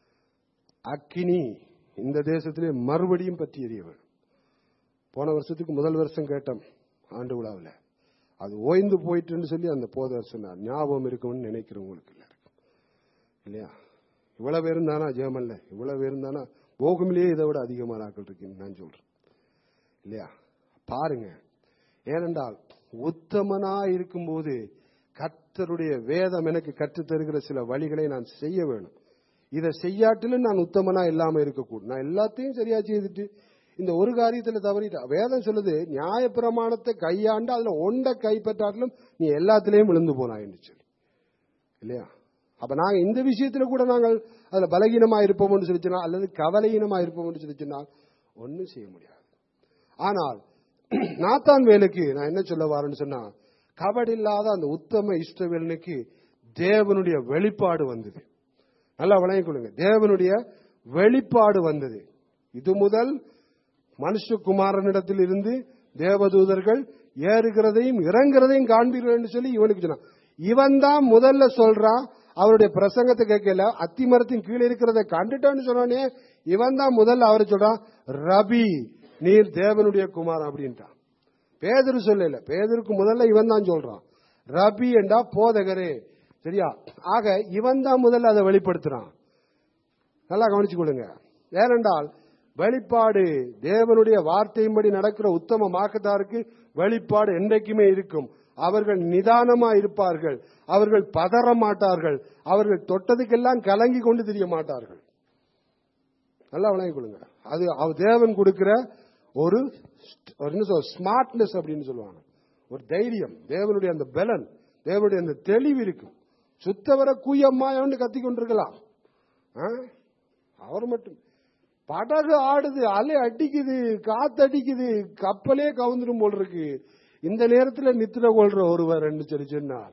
அக்கினி இந்த தேசத்திலே மறுபடியும் பற்றி எரிய வேணும் போன வருஷத்துக்கு முதல் வருஷம் கேட்டோம் ஆண்டு விழாவில் அது ஓய்ந்து போயிட்டுன்னு சொல்லி அந்த போதர் சொன்னார் ஞாபகம் இருக்கும்னு நினைக்கிறவங்களுக்கு எல்லாருக்கும் இல்லையா இவ்வளவு பேரும் தானா ஜெயமல்ல இவ்வளவு பேரும் தானா போகுமிலேயே இதை விட அதிகமான ஆட்கள் இருக்குன்னு நான் சொல்றேன் இல்லையா பாருங்க ஏனென்றால் உத்தமனா இருக்கும்போது கர்த்தருடைய வேதம் எனக்கு கற்றுத் தருகிற சில வழிகளை நான் செய்ய வேணும் இதை செய்யாட்டிலும் நான் உத்தமனா இல்லாம இருக்கக்கூடும் நான் எல்லாத்தையும் சரியா செய்துட்டு இந்த ஒரு காரியத்துல தவறிட்டா வேதம் சொல்லுது நியாய பிரமாணத்தை கையாண்டு அதுல ஒன்றை கைப்பற்றாட்டிலும் நீ எல்லாத்திலையும் விழுந்து போனாயின்னு சொல்லி இல்லையா அப்ப நாங்க இந்த விஷயத்துல கூட நாங்கள் அதுல பலகீனமா இருப்போம்னு சொல்லி சொன்னால் அல்லது கவலையீனமா இருப்போம்னு சொல்லி சொன்னால் ஒன்றும் செய்ய முடியாது ஆனால் நாத்தான் வேலுக்கு நான் என்ன சொல்ல வரேன்னு சொன்னா கபடில்லாத அந்த உத்தம இஷ்டவேலனுக்கு தேவனுடைய வெளிப்பாடு வந்தது நல்லா வழங்கிக் கொள்ளுங்க தேவனுடைய வெளிப்பாடு வந்தது இது முதல் மனுஷகுமாரனிடத்தில் இருந்து தேவதூதர்கள் ஏறுகிறதையும் இறங்குறதையும் காண்பீர்கள் என்று சொல்லி இவனுக்கு சொன்னான் இவன் தான் முதல்ல சொல்றான் அவருடைய பிரசங்கத்தை கேட்கல அத்திமரத்தின் கீழே இருக்கிறதை கண்டுட்டான்னு சொன்னானே இவன் தான் முதல்ல அவர் சொல்றான் ரபி நீர் தேவனுடைய குமாரன் அப்படின்ட்டான் பேதரு சொல்லல பேதருக்கு முதல்ல இவன் தான் சொல்றான் ரபி என்றா போதகரே சரியா ஆக இவன் தான் முதல்ல அதை வெளிப்படுத்துறான் நல்லா கவனிச்சு கொள்ளுங்க ஏனென்றால் வெளிப்பாடு தேவனுடைய வார்த்தையின்படி நடக்கிற உத்தம மாக்கத்தாருக்கு வெளிப்பாடு என்றைக்குமே இருக்கும் அவர்கள் நிதானமா இருப்பார்கள் அவர்கள் பதற மாட்டார்கள் அவர்கள் தொட்டதுக்கெல்லாம் கலங்கி கொண்டு தெரிய மாட்டார்கள் நல்லா விளங்கிக் கொள்ளுங்க அது அவர் தேவன் கொடுக்கிற ஒரு st- ஒரு என்ன சொல் ஸ்மார்ட்னஸ் அப்படின்னு சொல்லுவாங்க ஒரு தைரியம் தேவனுடைய அந்த பலன் தேவனுடைய அந்த தெளிவு இருக்கும் சுத்தவர கூயம்மாயன்னு கத்தி கொண்டிருக்கலாம் ஆ? அவர் மட்டும் படகு ஆடுது அலை அடிக்குது காத்து அடிக்குது கப்பலே கவுந்துடும் போல் இருக்கு இந்த நேரத்துல நித்திர கொள்ற ஒருவர் என்று சொல்லி சொன்னார்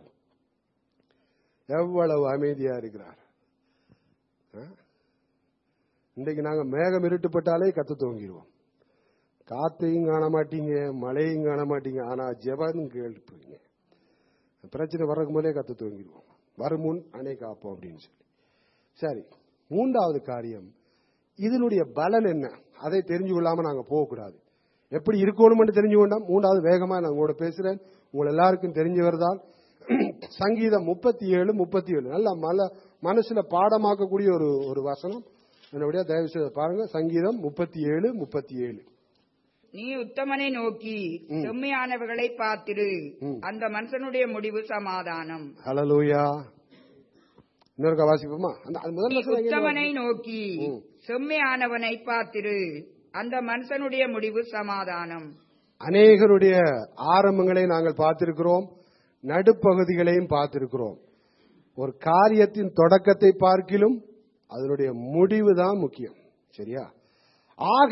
எவ்வளவு அமைதியா இருக்கிறார் ஆ? இன்றைக்கு நாங்க மேகம் இருட்டுப்பட்டாலே கத்து துவங்கிடுவோம் காத்தையும் காண மாட்டீங்க மழையும் காண மாட்டீங்க ஆனா ஜெபம் கேள்விப்பீங்க பிரச்சனை வர்றதுக்கு முதலே கத்து துவங்கிடுவோம் வருமுன் அணை காப்போம் அப்படின்னு சொல்லி சரி மூன்றாவது காரியம் இதனுடைய பலன் என்ன அதை தெரிஞ்சு கொள்ளாம நாங்க போகக்கூடாது எப்படி இருக்கணும்னு தெரிஞ்சு கொண்டோம் மூன்றாவது வேகமா நான் உங்களோட பேசுறேன் உங்கள் எல்லாருக்கும் தெரிஞ்சவர் தான் சங்கீதம் முப்பத்தி ஏழு முப்பத்தி ஏழு நல்ல மல மனசுல பாடமாக்கக்கூடிய ஒரு ஒரு வசனம் என்னுடைய தயவு செய்து பாருங்க சங்கீதம் முப்பத்தி ஏழு முப்பத்தி ஏழு நீ உத்தமனை நோக்கி செம்மையானவர்களை பார்த்திரு ம். அந்த மனுஷனுடைய முடிவு சமாதானம் ஹலலூயா இன்னொருக்கா வாசிப்போமா அந்த அது முதல் நீ வசனம் எங்க உத்தமனை நோக்கி ம். செம்மையானவனை பார்த்திரு அந்த மனுஷனுடைய முடிவு சமாதானம் அநேகருடைய ஆரம்பங்களை நாங்கள் பார்த்திருக்கிறோம் நடுப்பகுதிகளையும் பார்த்திருக்கிறோம் ஒரு காரியத்தின் தொடக்கத்தை பார்க்கிலும் அதனுடைய முடிவு தான் முக்கியம் சரியா ஆக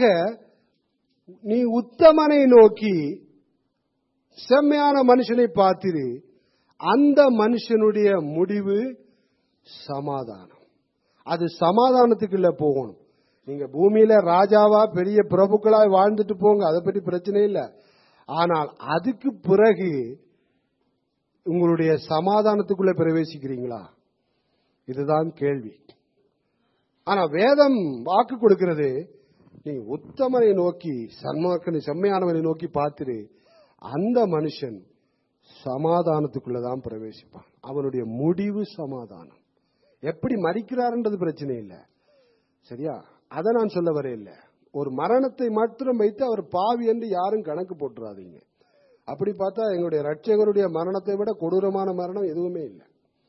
நீ உத்தமனை நோக்கி செம்மையான மனுஷனை பார்த்திரு அந்த மனுஷனுடைய முடிவு சமாதானம் அது சமாதானத்துக்குள்ள போகணும் நீங்க பூமியில ராஜாவா பெரிய பிரபுக்களாய் வாழ்ந்துட்டு போங்க அதை பற்றி பிரச்சனை இல்லை ஆனால் அதுக்கு பிறகு உங்களுடைய சமாதானத்துக்குள்ள பிரவேசிக்கிறீங்களா இதுதான் கேள்வி ஆனா வேதம் வாக்கு கொடுக்கிறது நீ உத்தமனை நோக்கி சன்மாக்கனை செம்மையானவனை நோக்கி பார்த்துரு அந்த மனுஷன் சமாதானத்துக்குள்ளதான் பிரவேசிப்பான் அவனுடைய முடிவு சமாதானம் எப்படி மறிக்கிறார்ன்றது பிரச்சனை இல்லை சரியா அதை நான் சொல்ல வரையில்ல ஒரு மரணத்தை மாத்திரம் வைத்து அவர் பாவி என்று யாரும் கணக்கு போட்டுறாதீங்க அப்படி பார்த்தா எங்களுடைய ரட்சகருடைய மரணத்தை விட கொடூரமான மரணம் எதுவுமே இல்லை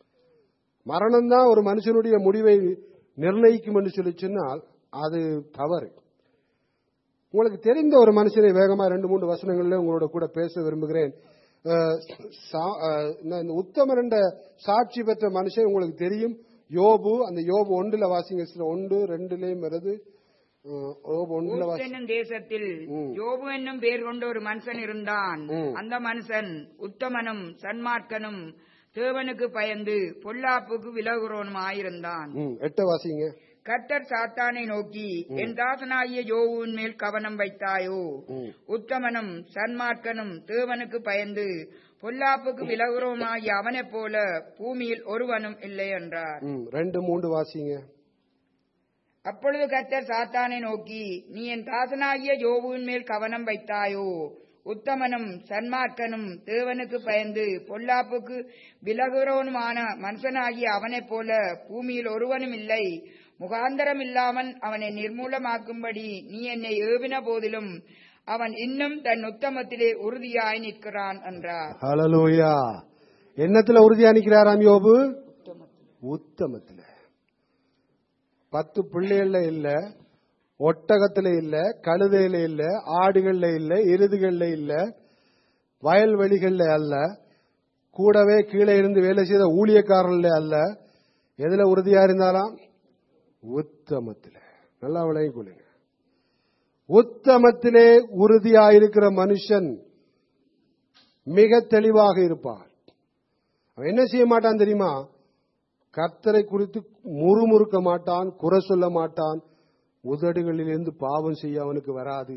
மரணம் தான் ஒரு மனுஷனுடைய முடிவை நிர்ணயிக்கும் என்று சொல்லி சொன்னால் அது தவறு உங்களுக்கு தெரிந்த ஒரு மனுஷனை வேகமா ரெண்டு மூன்று வசனங்கள்ல உங்களோட கூட பேச விரும்புகிறேன் அஹ், சா- அஹ், இந்த உத்தமர் என்ற சாட்சி பெற்ற மனுஷன் உங்களுக்கு தெரியும் யோபு அந்த யோபு ஒன்றுல வாசிங்க சில ஒன்று ரெண்டுலயும் வருது அஹ், யோபு ஒன்றுல ஊஸ் வாசி என்னும் தேசத்தில் ம். யோபு என்னும் பேர் கொண்ட ஒரு மனுஷன் இருந்தான் ம். அந்த மனுஷன் உத்தமனும் சன்மார்க்கனும் தேவனுக்கு பயந்து பொல்லாப்புக்கு விலகுறவனுமாயிருந்தான் ம், எட்ட வாசிங்க கர்த்தர் சாத்தானை நோக்கி என் தாசனாகிய யோவுவின் மேல் கவனம் வைத்தாயோ ம். உத்தமனும் சன்மார்க்கனும் தேவனுக்கு பயந்து பொல்லாப்புக்கு விலகுறவுமாகிய அவனைப் போல பூமியில் ஒருவனும் இல்லை என்றார் ம், ரெண்டு மூன்று வாசிங்க அப்பொழுது கர்த்தர் சாத்தானை நோக்கி நீ என் தாசனாகிய யோபுவின் மேல் கவனம் வைத்தாயோ உத்தமனும் சன்மார்க்கனும் தேவனுக்கு பயந்து பொல்லாப்புக்கு விலகுறவனுமான மனுஷனாகிய அவனைப் போல பூமியில் ஒருவனும் இல்லை முகாந்தரம் இல்லாமல் அவனை நிர்மூலமாக்கும்படி நீ என்னை ஏவின போதிலும் அவன் இன்னும் தன் உத்தமத்திலே உறுதியாய் நிற்கிறான் என்றார் ஹalleluya என்னத்துல உறுதியா நிக்கிறாராம் யோபு உத்தமத்துல பத்து பிள்ளைகள்ல இல்ல ஒட்டகத்துல இல்ல கழுதையில இல்ல ஆடுகள்ல இல்ல எருதுகள்ல இல்ல வயல்வெளிகள்ல அல்ல கூடவே கீழே இருந்து வேலை செய்த ஊழியக்காரர்ல அல்ல எதுல உறுதியா இருந்தாலாம் உத்தமத்துல நல்லா விளங்கிக் கொள்ளுங்க உத்தமத்திலே உறுதியாயிருக்கிற மனுஷன் மிக தெளிவாக இருப்பார் அவன் என்ன செய்ய மாட்டான் தெரியுமா கர்த்தரை குறித்து முறுமுறுக்க மாட்டான் குறை சொல்ல மாட்டான் உதடுகளிலிருந்து பாவம் செய்ய அவனுக்கு வராது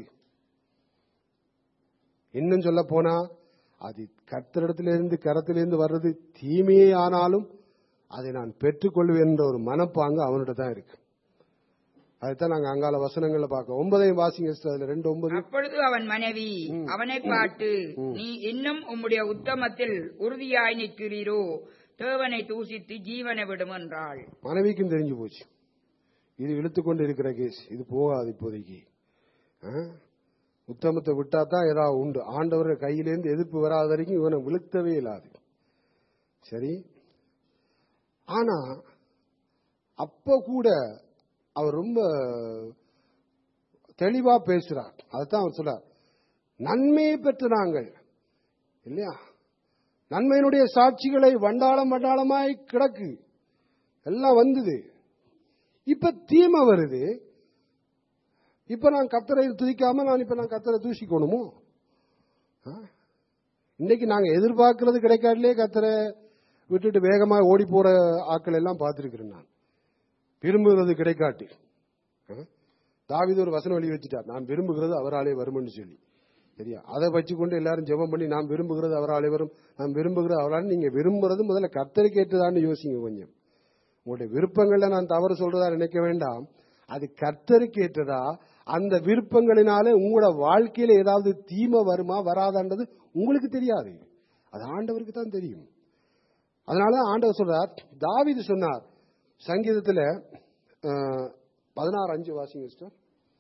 இன்னும் சொல்ல போனா அது கர்த்தரிடத்திலிருந்து கரத்திலிருந்து வர்றது தீமையே ஆனாலும் அதை நான் பெற்றுக்கொள்வேன் என்ற ஒரு மனப்பாங்கு அவன்கிட்ட தான் இருக்கு அதுதான் நாங்க அங்கால வசனங்கள்ல பார்க்க ஒன்பதையும் வாசிங்க sister. அதுல ரெண்டு ஒன்பது அப்பொழுது அவன் மனைவி அவனை பார்த்து நீ இன்னும் உம்முடைய உத்தமத்தில் உறுதியாய் நிற்கிறீரோ தேவனை தூசித்து ஜீவனை விடும் என்றாள் மனைவிக்கும் தெரிஞ்சு போச்சு இது இழுத்து கொண்டு இருக்கிற கேஸ் இது போகாது இப்போதைக்கு ஆ? உத்தமத்தை விட்டா தான் ஏதாவது உண்டு ஆண்டவர் கையிலேருந்து எதிர்ப்பு வராத வரைக்கும் இவனை விழுத்தவே இல்லாது சரி ஆனா அப்ப கூட அவர் ரொம்ப தெளிவா பேசுறார் அதுதான் அவர் சொல்றார் நன்மையை பெற்ற நாங்கள் இல்லையா நன்மையினுடைய சாட்சிகளை வண்டாளம் வண்டாளமாய் கிடக்கு எல்லாம் வந்தது இப்ப தீமை வருது இப்ப நான் கத்தரை துதிக்காம நான் இப்ப நான் கத்தரை தூசிக்கணுமோ ஆ? இன்னைக்கு நாங்க எதிர்பார்க்கிறது கிடைக்காட்டிலே கத்தரை விட்டுட்டு வேகமா ஓடி போற ஆட்கள் எல்லாம் பார்த்திருக்கிறேன் நான் விரும்புகிறது கிடைக்காட்டி ஆ? தாவீது ஒரு வசனம் எழுதி வச்சுட்டார் நான் விரும்புகிறது அவராலே வரும்னு சொல்லி சரியா அதை வச்சுக்கொண்டு எல்லாரும் ஜெபம் பண்ணி நான் விரும்புகிறது அவராலே வரும் நான் விரும்புகிறது அவரால் நீங்க விரும்புறது முதல்ல கத்தரை கேட்டுதான்னு யோசிங்க கொஞ்சம் உங்களுடைய விருப்பங்கள்ல நான் தவறு சொல்றதா நினைக்க வேண்டாம் அது கர்த்தருக்கு ஏற்றதா அந்த விருப்பங்களினால உங்களோட வாழ்க்கையில ஏதாவது தீமை வருமா வராதான்றது உங்களுக்கு தெரியாது அது ஆண்டவருக்கு தான் தெரியும் அதனால ஆண்டவர் சொல்றார் தாவீது சொன்னார் சங்கீதத்துல அஹ், பதினாறு அஞ்சு வாசிங்க சிஸ்டர்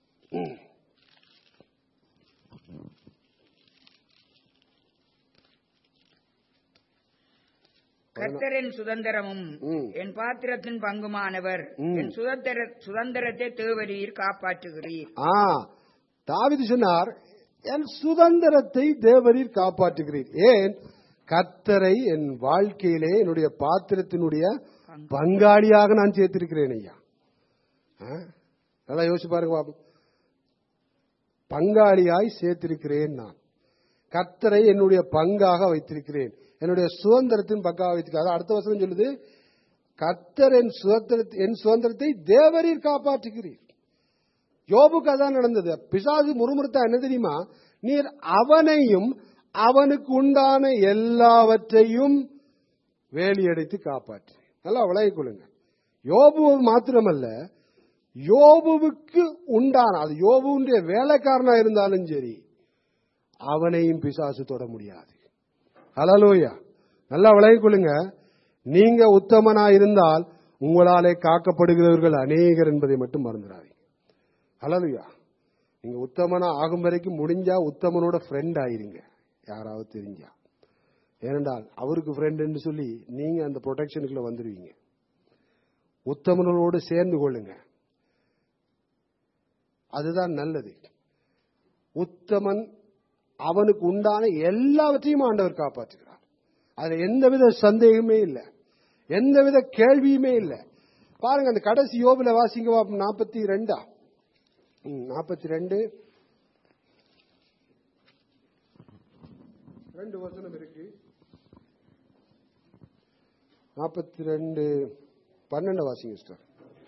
கர்த்தரின் சுதந்திரமும் ம். என் பாத்திரத்தின் பங்குமானவர் ம். என் சுதந்திர சுதந்திரத்தை தேவரீர் காப்பாற்றுகிறீர் ஆ தாவீது சொன்னார் என் சுதந்திரத்தை தேவரீர் காப்பாற்றுகிறீர் ஏன் கர்த்தரை என் வாழ்க்கையிலே என்னுடைய பாத்திரத்தினுடைய பங்காளியாக நான் சேர்த்திருக்கிறேன் ஐயா ஆ? நல்லா யோசிச்சு பாருங்க பாப்போம் பங்காளியாய் சேர்த்திருக்கிறேன் நான் கர்த்தரை என்னுடைய பங்காக வைத்திருக்கிறேன் என்னுடைய சுதந்திரத்தின் பங்காக வைத்திருக்கிறேன் அடுத்த வசனம் சொல்லுது கர்த்தர் என் சுதந்திரத்தை என் சுதந்திரத்தை தேவரீர் காப்பாற்றுகிறீர் யோபுக்கு அதான் நடந்தது பிசாசு முறுமுறுத்தா என்ன தெரியுமா நீர் அவனையும் அவனுக்கு உண்டான எல்லாவற்றையும் வேலியடைத்து காப்பாற்று நல்லா விலகிக் கொள்ளுங்க யோபு மாத்திரமல்ல யோபுவுக்கு உண்டான அது யோபுடைய வேலைக்காரனா இருந்தாலும் சரி அவனையும் பிசாசு தொட முடியாது ஹலலோயா நல்லா விலகிக் கொள்ளுங்க நீங்க உத்தமனா இருந்தால் உங்களாலே காக்கப்படுகிறவர்கள் அநேகர் என்பதை மட்டும் மறந்துடாதீங்க ஹலலுயா நீங்க உத்தமனா ஆகும் வரைக்கும் முடிஞ்சா உத்தமனோட ஃப்ரெண்ட் ஆயிருங்க யாராவது தெரிஞ்சா ஏனென்றால் அவருக்கு ஃப்ரெண்டுன்னு சொல்லி நீங்க அந்த ப்ரொடெக்ஷனுக்குள்ள வந்துருவீங்க உத்தமனோடு சேர்ந்து கொள்ளுங்க அதுதான் நல்லது உத்தமன் அவனுக்கு உண்டான எல்லாவற்றையும் ஆண்டவர் காப்பாற்றுகிறார் அதுல எந்தவித சந்தேகமே இல்லை எந்தவித கேள்வியுமே இல்லை பாருங்க அந்த கடைசி யோபில வாசிங்க நாற்பத்தி ரெண்டா நாற்பத்தி ரெண்டு ரெண்டு வசனம் இருக்கு நாற்பத்தி ரெண்டு பன்னெண்டு வாசிங்க சிஸ்டர்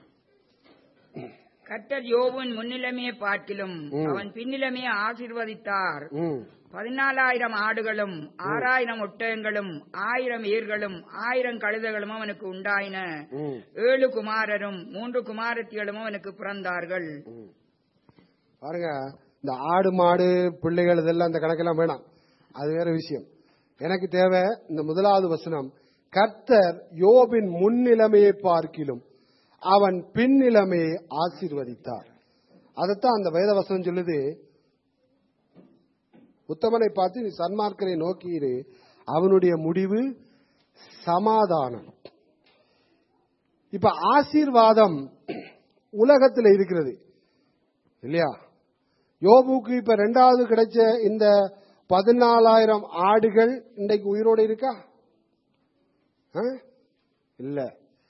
கர்த்தர் யோபுவின் முன்னிலைமையை பார்க்கிலும் ம். அவன் பின்னிலைமையை ஆசீர்வதித்தார் ம் பதினாலாயிரம் ஆடுகளும் ஆறாயிரம் ஒட்டகங்களும் ஆயிரம் ஏர்களும் ஆயிரம் கழுதைகளும் அவனுக்கு உண்டாயின ம் ஏழு குமாரரும் மூன்று குமாரத்திகளும் அவனுக்கு பிறந்தார்கள் ம். பாருங்க இந்த ஆடு மாடு பிள்ளைகள் இதெல்லாம் இந்த கணக்கெல்லாம் வேணாம் அது வேற விஷயம் எனக்கு தேவை இந்த முதலாவது வசனம் கர்த்தர் யோபின் முன்னிலைமையை பார்க்கிலும் அவன் பின்னிலைமையை ஆசீர்வதித்தார் அதைத்தான் அந்த வேத வசனம் சொல்லுது உத்தமனை பார்த்து நீ சன்மார்க்கரை நோக்கியிரு அவனுடைய முடிவு சமாதானம் இப்ப ஆசீர்வாதம் உலகத்தில் இருக்கிறது இல்லையா யோபுக்கு இப்ப ரெண்டாவது கிடைச்ச இந்த பதினாலாயிரம் ஆடுகள் இன்றைக்கு உயிரோடு இருக்கா ஆ? இல்ல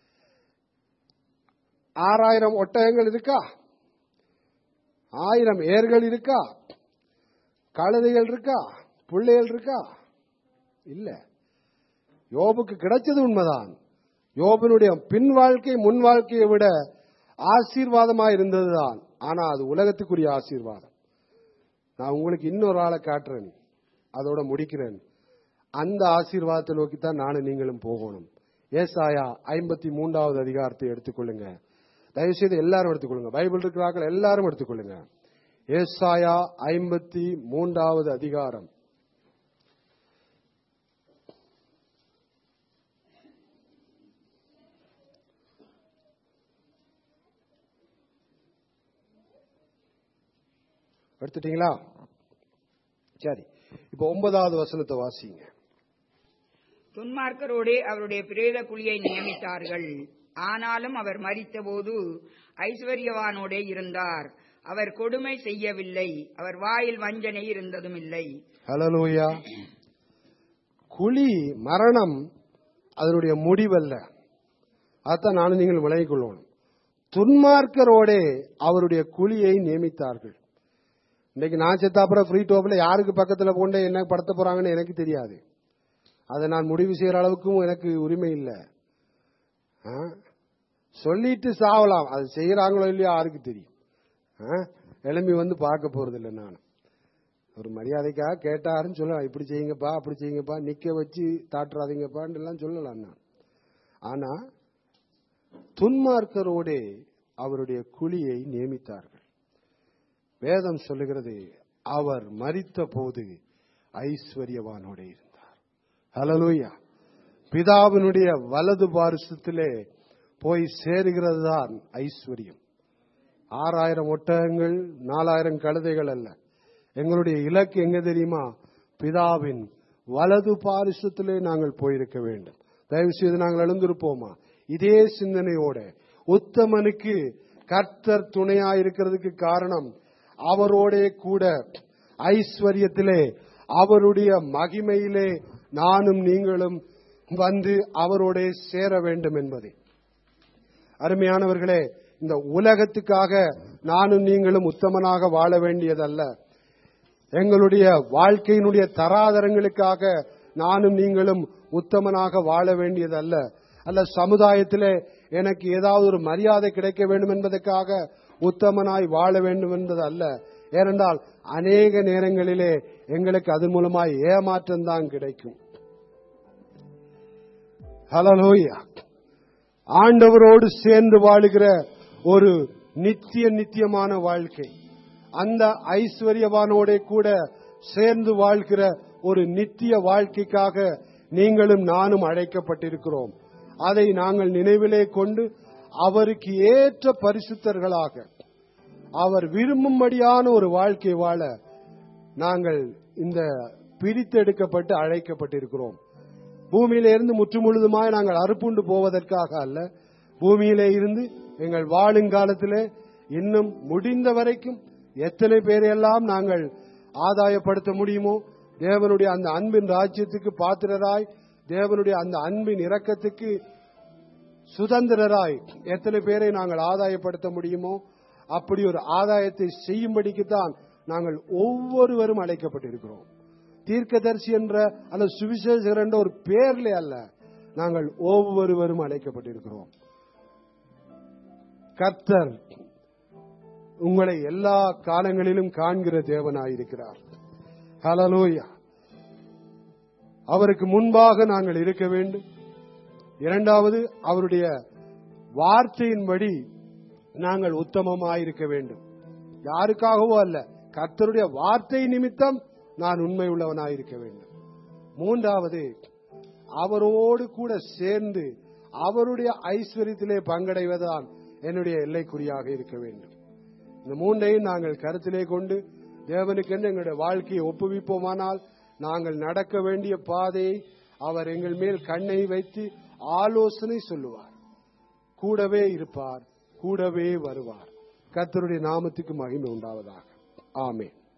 ஆறாயிரம் ஒட்டகங்கள் இருக்கா ஆயிரம் ஏர்கள் இருக்கா கழுதைகள் இருக்கா பிள்ளைகள் இருக்கா இல்ல யோபுக்கு கிடைச்சது உண்மைதான் யோபனுடைய பின் வாழ்க்கை முன் வாழ்க்கையை விட ஆசீர்வாதமா இருந்ததுதான் ஆனா அது உலகத்துக்குரிய ஆசீர்வாதம் நான் உங்களுக்கு இன்னொரு ஆளை காட்டுறேன் அதோட முடிக்கிறேன் அந்த ஆசீர்வாதத்தை நோக்கித்தான் நானும் நீங்களும் போகணும் ஏசாயா ஐம்பத்தி மூன்றாவது அதிகாரத்தை எடுத்துக்கொள்ளுங்க தயவு செய்து எல்லாரும் எடுத்துக்கொள்ளுங்க பைபிள் இருக்கிறார்கள் எல்லாரும் எடுத்துக்கொள்ளுங்க ஏசாயா ஐம்பத்தி மூன்றாவது அதிகாரம் எடுத்துட்டீங்களா சரி இப்ப ஒன்பதாவது வசனத்தை வாசிங்க துன்மார்க்கரோடே அவருடைய பிரேத குழியை நியமித்தார்கள் ஆனாலும் அவர் மரித்தபோது ஐஸ்வர்யவானோடே இருந்தார் அவர் கொடுமை செய்யவில்லை அவர் வாயில் வஞ்சனை இருந்ததும் இல்லை ஹலலூயா குழி மரணம் அதனுடைய முடிவல்ல அதான் நானும் நீங்கள் விளங்கிக் கொள்ளணும் துன்மார்க்கரோடே அவருடைய குழியை நியமித்தார்கள் இன்னைக்கு நான் செத்த அப்புறம் ஃப்ரீ டோப்ல யாருக்கு பக்கத்துல கொண்டு என்ன படுத்த போறாங்கன்னு எனக்கு தெரியாது அதை நான் முடிவு செய்யற அளவுக்கும் எனக்கு உரிமை இல்லை ஆ? சொல்லிட்டு சாவலாம் அது செய்யறாங்களோ இல்லையோ யாருக்கு தெரியும் ஆ? எழும்பி வந்து பார்க்க போறது இல்லை நான் ஒரு மரியாதைக்காக கேட்டாருன்னு சொல்லலாம் இப்படி செய்யுங்கப்பா அப்படி செய்யுங்கப்பா நிக்க வச்சு தாட்டுறாதீங்கப்பான்னு எல்லாம் சொல்லலாம் நான் ஆனா துன்மார்க்கரோடே அவருடைய குழியை நியமித்தார்கள் வேதம் சொல்லுகிறது அவர் மரித்த போது ஐஸ்வர்யவானோட இருந்தார் ஹலலூயா பிதாவினுடைய வலது பாரிசத்திலே போய் சேருகிறது தான் ஐஸ்வர்யம் ஆறாயிரம் ஒட்டகங்கள் நாலாயிரம் கழுதைகள் அல்ல எங்களுடைய இலக்கு எங்க தெரியுமா பிதாவின் வலது பாரிசத்திலே நாங்கள் போயிருக்க வேண்டும் தயவு செய்து நாங்கள் எழுந்திருப்போமா இதே சிந்தனையோட உத்தமனுக்கு கர்த்தர் துணையா இருக்கிறதுக்கு காரணம் அவரோடே கூட ஐஸ்வர்யத்திலே அவருடைய மகிமையிலே நானும் நீங்களும் வந்து அவரோடே சேர வேண்டும் என்பதே அருமையானவர்களே இந்த உலகத்துக்காக நானும் நீங்களும் உத்தமனாக வாழ வேண்டியதல்ல எங்களுடைய வாழ்க்கையினுடைய தராதரங்களுக்காக நானும் நீங்களும் உத்தமனாக வாழ வேண்டியதல்ல அல்ல சமுதாயத்திலே எனக்கு ஏதாவது ஒரு மரியாதை கிடைக்க வேண்டும் என்பதற்காக உத்தமனாய் வாழ வேண்டும் என்பது அல்ல ஏனென்றால் அநேக நேரங்களிலே எங்களுக்கு அதன் மூலமாய் ஏமாற்றம் தான் கிடைக்கும் ஹலலோயா ஆண்டவரோடு சேர்ந்து வாழுகிற ஒரு நித்திய நித்தியமான வாழ்க்கை அந்த ஐஸ்வர்யவானோட கூட சேர்ந்து வாழ்கிற ஒரு நித்திய வாழ்க்கைக்காக நீங்களும் நானும் அழைக்கப்பட்டிருக்கிறோம் அதை நாங்கள் நினைவிலே கொண்டு அவருக்கு ஏற்ற பரிசுத்தர்களாக அவர் விரும்பும்படியான ஒரு வாழ்க்கை வாழ நாங்கள் இந்த பிரித்தெடுக்கப்பட்டு அழைக்கப்பட்டிருக்கிறோம் பூமியில இருந்து முற்றுமுழுதுமாய் நாங்கள் அறுப்புண்டு போவதற்காக அல்ல பூமியிலே இருந்து எங்கள் வாழுங்காலத்திலே இன்னும் முடிந்த வரைக்கும் எத்தனை பேரையெல்லாம் நாங்கள் ஆதாயப்படுத்த முடியுமோ தேவனுடைய அந்த அன்பின் ராஜ்யத்துக்கு பாத்திரராய் தேவனுடைய அந்த அன்பின் இரக்கத்துக்கு சுதந்திரராய் எத்தனை பேரை நாங்கள் ஆதாயப்படுத்த முடியுமோ அப்படி ஒரு ஆதாயத்தை செய்யும்படிக்குத்தான் நாங்கள் ஒவ்வொருவரும் அழைக்கப்பட்டிருக்கிறோம் தீர்க்கதரிசி என்ற அல்லது சுவிசேஷகர் என்ற ஒரு பேர்ல அல்ல நாங்கள் ஒவ்வொருவரும் அழைக்கப்பட்டிருக்கிறோம் கர்த்தர் உங்களை எல்லா காலங்களிலும் காண்கிற தேவனாயிருக்கிறார் ஹலலோயா அவருக்கு முன்பாக நாங்கள் இருக்க வேண்டும் இரண்டாவது அவருடைய வார்த்தையின்படி நாங்கள் உத்தமமாயிருக்க வேண்டும் யாருக்காகவோ அல்ல கர்த்தருடைய வார்த்தை நிமித்தம் நான் உண்மை உள்ளவனாயிருக்க வேண்டும் மூன்றாவது அவரோடு கூட சேர்ந்து அவருடைய ஐஸ்வர்யத்திலே பங்கடைவதுதான் என்னுடைய எல்லைக்குறியாக இருக்க வேண்டும் இந்த மூன்றையும் நாங்கள் கருத்திலே கொண்டு தேவனுக்கென்று எங்களுடைய வாழ்க்கையை ஒப்புவிப்போமானால் நாங்கள் நடக்க வேண்டிய பாதையை அவர் எங்கள் மேல் கண்ணை வைத்து ஆலோசனை சொல்லுவார் கூடவே இருப்பார் கூடவே வருவார் கர்த்தருடைய நாமத்துக்கு மகிமை உண்டாவதாக ஆமென்